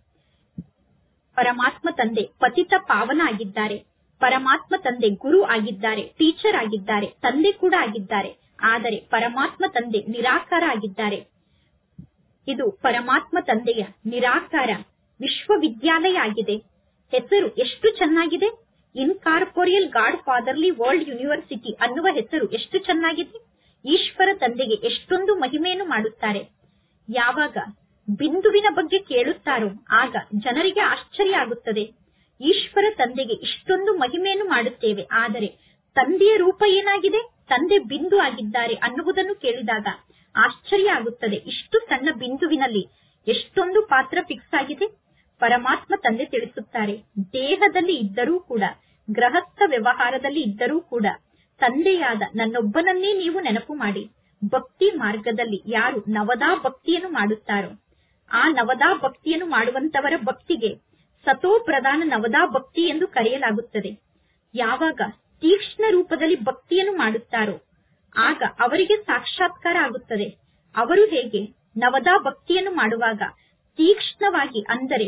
ಪರಮಾತ್ಮ ತಂದೆ ಪತಿತ ಪಾವನ ಆಗಿದ್ದಾರೆ ಪರಮಾತ್ಮ ತಂದೆ ಗುರು ಆಗಿದ್ದಾರೆ ಟೀಚರ್ ಆಗಿದ್ದಾರೆ ತಂದೆ ಕೂಡ ಆಗಿದ್ದಾರೆ ಆದರೆ ಪರಮಾತ್ಮ ತಂದೆ ನಿರಾಕಾರ ಆಗಿದ್ದಾರೆ ಇದು ಪರಮಾತ್ಮ ತಂದೆಯ ನಿರಾಕಾರ ವಿಶ್ವವಿದ್ಯಾಲಯ ಆಗಿದೆ ಹೆಸರು ಎಷ್ಟು ಚೆನ್ನಾಗಿದೆ incorporeal God fatherly world university ಅನ್ನುವ ಹೆಸರು ಎಷ್ಟು ಚೆನ್ನಾಗಿದೆ ಈಶ್ವರ ತಂದೆಗೆ ಎಷ್ಟೊಂದು ಮಹಿಮೆಯನ್ನು ಮಾಡುತ್ತಾರೆ ಯಾವಾಗ ಬಿಂದುವಿನ ಬಗ್ಗೆ ಕೇಳುತ್ತಾರೋ ಆಗ ಜನರಿಗೆ ಆಶ್ಚರ್ಯ ಆಗುತ್ತದೆ ಈಶ್ವರ ತಂದೆಗೆ ಇಷ್ಟೊಂದು ಮಹಿಮೆಯನ್ನು ಮಾಡುತ್ತೇವೆ ಆದರೆ ತಂದೆಯ ರೂಪ ಏನಾಗಿದೆ ತಂದೆ ಬಿಂದು ಆಗಿದ್ದಾರೆ ಅನ್ನುವುದನ್ನು ಕೇಳಿದಾಗ ಆಶ್ಚರ್ಯ ಆಗುತ್ತದೆ ಇಷ್ಟು ಸಣ್ಣ ಬಿಂದುವಿನಲ್ಲಿ ಎಷ್ಟೊಂದು ಪಾತ್ರ ಫಿಕ್ಸ್ ಆಗಿದೆ ಪರಮಾತ್ಮ ತಂದೆ ತಿಳಿಸುತ್ತಾರೆ ದೇಹದಲ್ಲಿ ಇದ್ದರೂ ಕೂಡ ಗೃಹಸ್ಥ ವ್ಯವಹಾರದಲ್ಲಿ ಇದ್ದರೂ ಕೂಡ ತಂದೆಯಾದ ನನ್ನೊಬ್ಬನನ್ನೇ ನೀವು ನೆನಪು ಮಾಡಿ ಭಕ್ತಿ ಮಾರ್ಗದಲ್ಲಿ ಯಾರು ನವದಾ ಭಕ್ತಿಯನ್ನು ಮಾಡುತ್ತಾರೋ ಆ ನವದಾ ಭಕ್ತಿಯನ್ನು ಮಾಡುವಂತವರ ಭಕ್ತಿಗೆ ಸತೋ ಪ್ರಧಾನ ನವದಾ ಭಕ್ತಿ ಎಂದು ಕರೆಯಲಾಗುತ್ತದೆ ಯಾವಾಗ ತೀಕ್ಷ್ಣ ರೂಪದಲ್ಲಿ ಭಕ್ತಿಯನ್ನು ಮಾಡುತ್ತಾರೋ ಆಗ ಅವರಿಗೆ ಸಾಕ್ಷಾತ್ಕಾರ ಆಗುತ್ತದೆ ಅವರು ಹೇಗೆ ನವದಾ ಭಕ್ತಿಯನ್ನು ಮಾಡುವಾಗ ತೀಕ್ಷ್ಣವಾಗಿ ಅಂದರೆ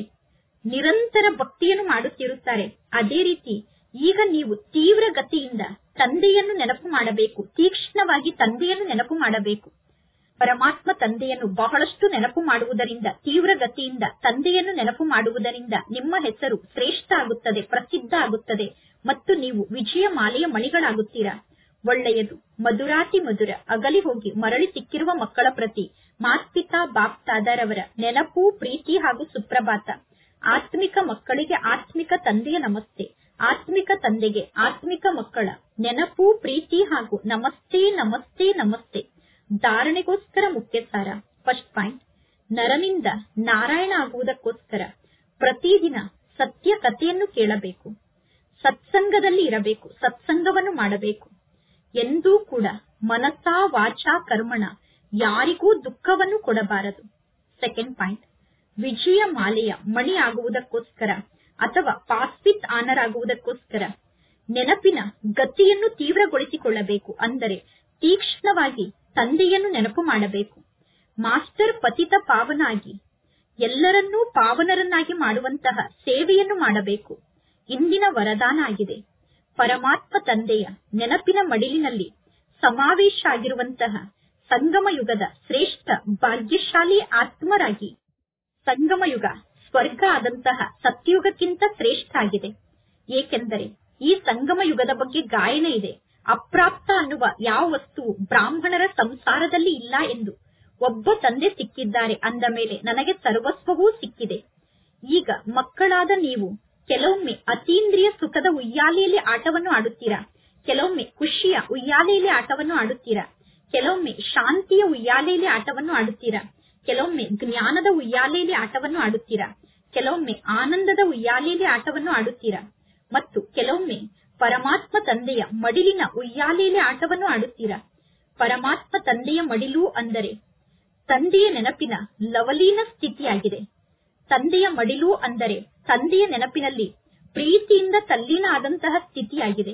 ನಿರಂತರ ಭಕ್ತಿಯನ್ನು ಮಾಡುತ್ತಿರುತ್ತಾರೆ ಅದೇ ರೀತಿ ಈಗ ನೀವು ತೀವ್ರ ಗತಿಯಿಂದ ತಂದೆಯನ್ನು ನೆನಪು ಮಾಡಬೇಕು ತೀಕ್ಷ್ಣವಾಗಿ ತಂದೆಯನ್ನು ನೆನಪು ಮಾಡಬೇಕು ಪರಮಾತ್ಮ ತಂದೆಯನ್ನು ಬಹಳಷ್ಟು ನೆನಪು ಮಾಡುವುದರಿಂದ ತೀವ್ರ ಗತಿಯಿಂದ ತಂದೆಯನ್ನು ನೆನಪು ಮಾಡುವುದರಿಂದ ನಿಮ್ಮ ಹೆಸರು ಶ್ರೇಷ್ಠ ಆಗುತ್ತದೆ ಪ್ರಸಿದ್ಧ ಆಗುತ್ತದೆ ಮತ್ತು ನೀವು ವಿಜಯ ಮಾಲೆಯ ಮಣಿಗಳಾಗುತ್ತೀರಾ ಒಳ್ಳೆಯದು ಮಧುರಾತಿ ಮಧುರ ಅಗಲಿ ಹೋಗಿ ಮರಳಿ ಸಿಕ್ಕಿರುವ ಮಕ್ಕಳ ಪ್ರತಿ ಮಾತ್ಪಿತಾ ಬಾಪ್ತಾದರವರ ನೆನಪು ಪ್ರೀತಿ ಹಾಗೂ ಸುಪ್ರಭಾತ ಆತ್ಮಿಕ ಮಕ್ಕಳಿಗೆ ಆತ್ಮಿಕ ತಂದೆಯ ನಮಸ್ತೆ ಆತ್ಮಿಕ ತಂದೆಗೆ ಆತ್ಮಿಕ ಮಕ್ಕಳ ನೆನಪು ಪ್ರೀತಿ ಹಾಗೂ ನಮಸ್ತೆ ನಮಸ್ತೆ ನಮಸ್ತೆ ಧಾರಣೆಗೋಸ್ಕರ ಮುಖ್ಯ ಸಾರ ಫಸ್ಟ್ ಪಾಯಿಂಟ್ ನರನಿಂದ ನಾರಾಯಣ ಆಗುವುದಕ್ಕೋಸ್ಕರ ಪ್ರತಿದಿನ ಸತ್ಯ ಕಥೆಯನ್ನು ಕೇಳಬೇಕು ಸತ್ಸಂಗದಲ್ಲಿ ಇರಬೇಕು ಸತ್ಸಂಗವನ್ನು ಮಾಡಬೇಕು ಎಂದೂ ಕೂಡ ಮನಸ ವಾಚ ಕರ್ಮಣ ಯಾರಿಗೂ ದುಃಖವನ್ನು ಕೊಡಬಾರದು ಸೆಕೆಂಡ್ ಪಾಯಿಂಟ್ ವಿಜಯ ಮಾಲೆಯ ಮಣಿ ಆಗುವುದಕ್ಕೋಸ್ಕರ ಅಥವಾ ಪಾಸ್ವಿತ್ ಆನರ್ ಆಗುವುದಕ್ಕೋಸ್ಕರ ನೆನಪಿನ ಗತಿಯನ್ನು ತೀವ್ರಗೊಳಿಸಿಕೊಳ್ಳಬೇಕು ಅಂದರೆ ತೀಕ್ಷ್ಣವಾಗಿ ತಂದೆಯನ್ನು ನೆನಪು ಮಾಡಬೇಕು ಮಾಸ್ಟರ್ ಪತಿತ ಪಾವನಾಗಿ ಎಲ್ಲರನ್ನೂ ಪಾವನರನ್ನಾಗಿ ಮಾಡುವಂತಹ ಸೇವೆಯನ್ನು ಮಾಡಬೇಕು ಇಂದಿನ ವರದಾನ ಆಗಿದೆ ಪರಮಾತ್ಮ ತಂದೆಯ ನೆನಪಿನ ಮಡಿಲಿನಲ್ಲಿ ಸಮಾವೇಶ ಆಗಿರುವಂತಹ ಸಂಗಮ ಯುಗದ ಶ್ರೇಷ್ಠ ಭಾಗ್ಯಶಾಲಿ ಆತ್ಮರಾಗಿ ಸಂಗಮ ಯುಗ ಸ್ವರ್ಗ ಆದಂತಹ ಸತ್ಯುಗಕ್ಕಿಂತ ಶ್ರೇಷ್ಠ ಆಗಿದೆ ಏಕೆಂದರೆ ಈ ಸಂಗಮ ಯುಗದ ಬಗ್ಗೆ ಗಾಯನ ಇದೆ ಅಪ್ರಾಪ್ತ ಅನ್ನುವ ಯಾವ ವಸ್ತುವು ಬ್ರಾಹ್ಮಣರ ಸಂಸಾರದಲ್ಲಿ ಇಲ್ಲ ಎಂದು ಒಬ್ಬ ತಂದೆ ಸಿಕ್ಕಿದ್ದಾರೆ ಅಂದ ಮೇಲೆ ನನಗೆ ಸರ್ವಸ್ವವೂ ಸಿಕ್ಕಿದೆ ಈಗ ಮಕ್ಕಳಾದ ನೀವು ಕೆಲವೊಮ್ಮೆ ಅತೀಂದ್ರಿಯ ಸುಖದ ಉಯ್ಯಾಲೆಯಲ್ಲಿ ಆಟವನ್ನು ಆಡುತ್ತೀರಾ ಕೆಲವೊಮ್ಮೆ ಖುಷಿಯ ಉಯ್ಯಾಲೆಯಲ್ಲಿ ಆಟವನ್ನು ಆಡುತ್ತೀರಾ ಕೆಲವೊಮ್ಮೆ ಶಾಂತಿಯ ಉಯ್ಯಾಲೆಯಲ್ಲಿ ಆಟವನ್ನು ಆಡುತ್ತೀರಾ ಕೆಲವೊಮ್ಮೆ ಜ್ಞಾನದ ಉಯ್ಯಾಲೆಯಲ್ಲಿ ಆಟವನ್ನು ಆಡುತ್ತೀರಾ ಕೆಲವೊಮ್ಮೆ ಆನಂದದ ಉಯ್ಯಾಲೆಯಲ್ಲಿ ಆಟವನ್ನು ಆಡುತ್ತೀರಾ ಮತ್ತು ಕೆಲವೊಮ್ಮೆ ಪರಮಾತ್ಮ ತಂದೆಯ ಮಡಿಲಿನ ಉಯ್ಯಾಲೆಯಲ್ಲಿ ಆಟವನ್ನು ಆಡುತ್ತೀರಾ ಪರಮಾತ್ಮ ತಂದೆಯ ಮಡಿಲು ಅಂದರೆ ತಂದೆಯ ನೆನಪಿನ ಲವಲೀನ ಸ್ಥಿತಿಯಾಗಿದೆ ತಂದೆಯ ಮಡಿಲು ಅಂದರೆ ತಂದೆಯ ನೆನಪಿನಲ್ಲಿ ಪ್ರೀತಿಯಿಂದ ತಲ್ಲೀನ ಆದಂತಹ ಸ್ಥಿತಿಯಾಗಿದೆ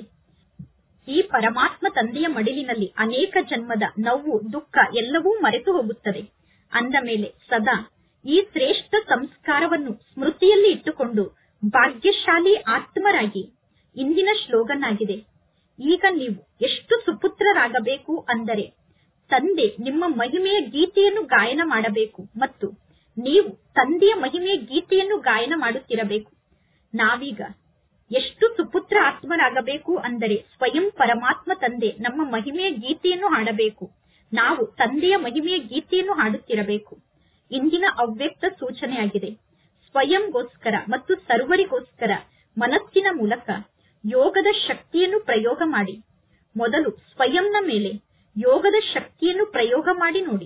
ಈ ಪರಮಾತ್ಮ ತಂದೆಯ ಮಡಿಲಿನಲ್ಲಿ ಅನೇಕ ಜನ್ಮದ ನೋವು ದುಃಖ ಎಲ್ಲವೂ ಮರೆತು ಹೋಗುತ್ತದೆ ಅಂದ ಮೇಲೆ ಸದಾ ಈ ಶ್ರೇಷ್ಠ ಸಂಸ್ಕಾರವನ್ನು ಸ್ಮೃತಿಯಲ್ಲಿ ಇಟ್ಟುಕೊಂಡು ಭಾಗ್ಯಶಾಲಿ ಆತ್ಮರಾಗಿ ಇಂದಿನ ಶ್ಲೋಗನ್ ಆಗಿದೆ ಈಗ ನೀವು ಎಷ್ಟು ಸುಪುತ್ರರಾಗಬೇಕು ಅಂದರೆ ತಂದೆ ನಿಮ್ಮ ಮಹಿಮೆಯ ಗೀತೆಯನ್ನು ಗಾಯನ ಮಾಡಬೇಕು ಮತ್ತು ನೀವು ತಂದೆಯ ಮಹಿಮೆಯ ಗೀತೆಯನ್ನು ಗಾಯನ ಮಾಡುತ್ತಿರಬೇಕು ನಾವೀಗ ಎಷ್ಟು ಸುಪುತ್ರ ಆತ್ಮರಾಗಬೇಕು ಅಂದರೆ ಸ್ವಯಂ ಪರಮಾತ್ಮ ತಂದೆ ನಮ್ಮ ಮಹಿಮೆಯ ಗೀತೆಯನ್ನು ಹಾಡಬೇಕು ನಾವು ತಂದೆಯ ಮಹಿಮೆಯ ಗೀತೆಯನ್ನು ಹಾಡುತ್ತಿರಬೇಕು ಇಂದಿನ ಅವ್ಯಕ್ತ ಸೂಚನೆಯಾಗಿದೆ ಸ್ವಯಂಗೋಸ್ಕರ ಮತ್ತು ಸರ್ವರಿಗೋಸ್ಕರ ಮನಸ್ಸಿನ ಮೂಲಕ ಯೋಗದ ಶಕ್ತಿಯನ್ನು ಪ್ರಯೋಗ ಮಾಡಿ ಮೊದಲು ಸ್ವಯಂನ ಮೇಲೆ ಯೋಗದ ಶಕ್ತಿಯನ್ನು ಪ್ರಯೋಗ ಮಾಡಿ ನೋಡಿ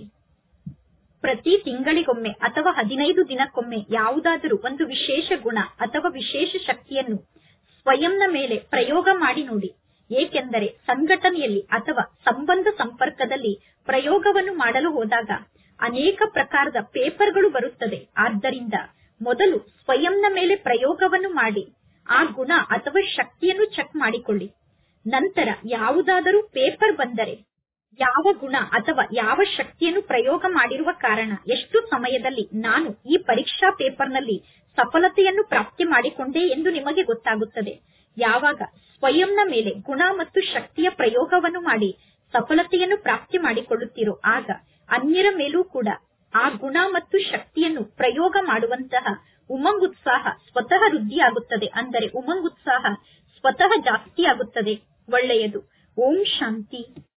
ಪ್ರತಿ ತಿಂಗಳಿಗೊಮ್ಮೆ ಅಥವಾ ಹದಿನೈದು ದಿನಕ್ಕೊಮ್ಮೆ ಯಾವುದಾದರೂ ಒಂದು ವಿಶೇಷ ಗುಣ ಅಥವಾ ವಿಶೇಷ ಶಕ್ತಿಯನ್ನು ಸ್ವಯಂನ ಮೇಲೆ ಪ್ರಯೋಗ ಮಾಡಿ ನೋಡಿ ಏಕೆಂದರೆ ಸಂಘಟನೆಯಲ್ಲಿ ಅಥವಾ ಸಂಬಂಧ ಸಂಪರ್ಕದಲ್ಲಿ ಪ್ರಯೋಗವನ್ನು ಮಾಡಲು ಹೋದಾಗ ಅನೇಕ ಪ್ರಕಾರದ ಪೇಪರ್ಗಳು ಬರುತ್ತದೆ ಆದ್ದರಿಂದ ಮೊದಲು ಸ್ವಯಂನ ಮೇಲೆ ಪ್ರಯೋಗವನ್ನು ಮಾಡಿ ಆ ಗುಣ ಅಥವಾ ಶಕ್ತಿಯನ್ನು ಚೆಕ್ ಮಾಡಿಕೊಳ್ಳಿ ನಂತರ ಯಾವುದಾದರೂ ಪೇಪರ್ ಬಂದರೆ ಯಾವ ಗುಣ ಅಥವಾ ಯಾವ ಶಕ್ತಿಯನ್ನು ಪ್ರಯೋಗ ಮಾಡಿರುವ ಕಾರಣ ಎಷ್ಟು ಸಮಯದಲ್ಲಿ ನಾನು ಈ ಪರೀಕ್ಷಾ ಪೇಪರ್ನಲ್ಲಿ ಸಫಲತೆಯನ್ನು ಪ್ರಾಪ್ತಿ ಮಾಡಿಕೊಂಡೆ ಎಂದು ನಿಮಗೆ ಗೊತ್ತಾಗುತ್ತದೆ ಯಾವಾಗ ಸ್ವಯಂನ ಮೇಲೆ ಗುಣ ಮತ್ತು ಶಕ್ತಿಯ ಪ್ರಯೋಗವನ್ನು ಮಾಡಿ ಸಫಲತೆಯನ್ನು ಪ್ರಾಪ್ತಿ ಮಾಡಿಕೊಳ್ಳುತ್ತೀರೋ ಆಗ ಅನ್ಯರ ಮೇಲೂ ಕೂಡ ಆ ಗುಣ ಮತ್ತು ಶಕ್ತಿಯನ್ನು ಪ್ರಯೋಗ ಮಾಡುವಂತಹ ಉಮಂಗುತ್ಸಾಹ ಸ್ವತಃ ವೃದ್ಧಿಯಾಗುತ್ತದೆ ಅಂದರೆ ಉಮಂಗುತ್ಸಾಹ ಸ್ವತಃ ಜಾಸ್ತಿ ಆಗುತ್ತದೆ ಒಳ್ಳೆಯದು ಓಂ ಶಾಂತಿ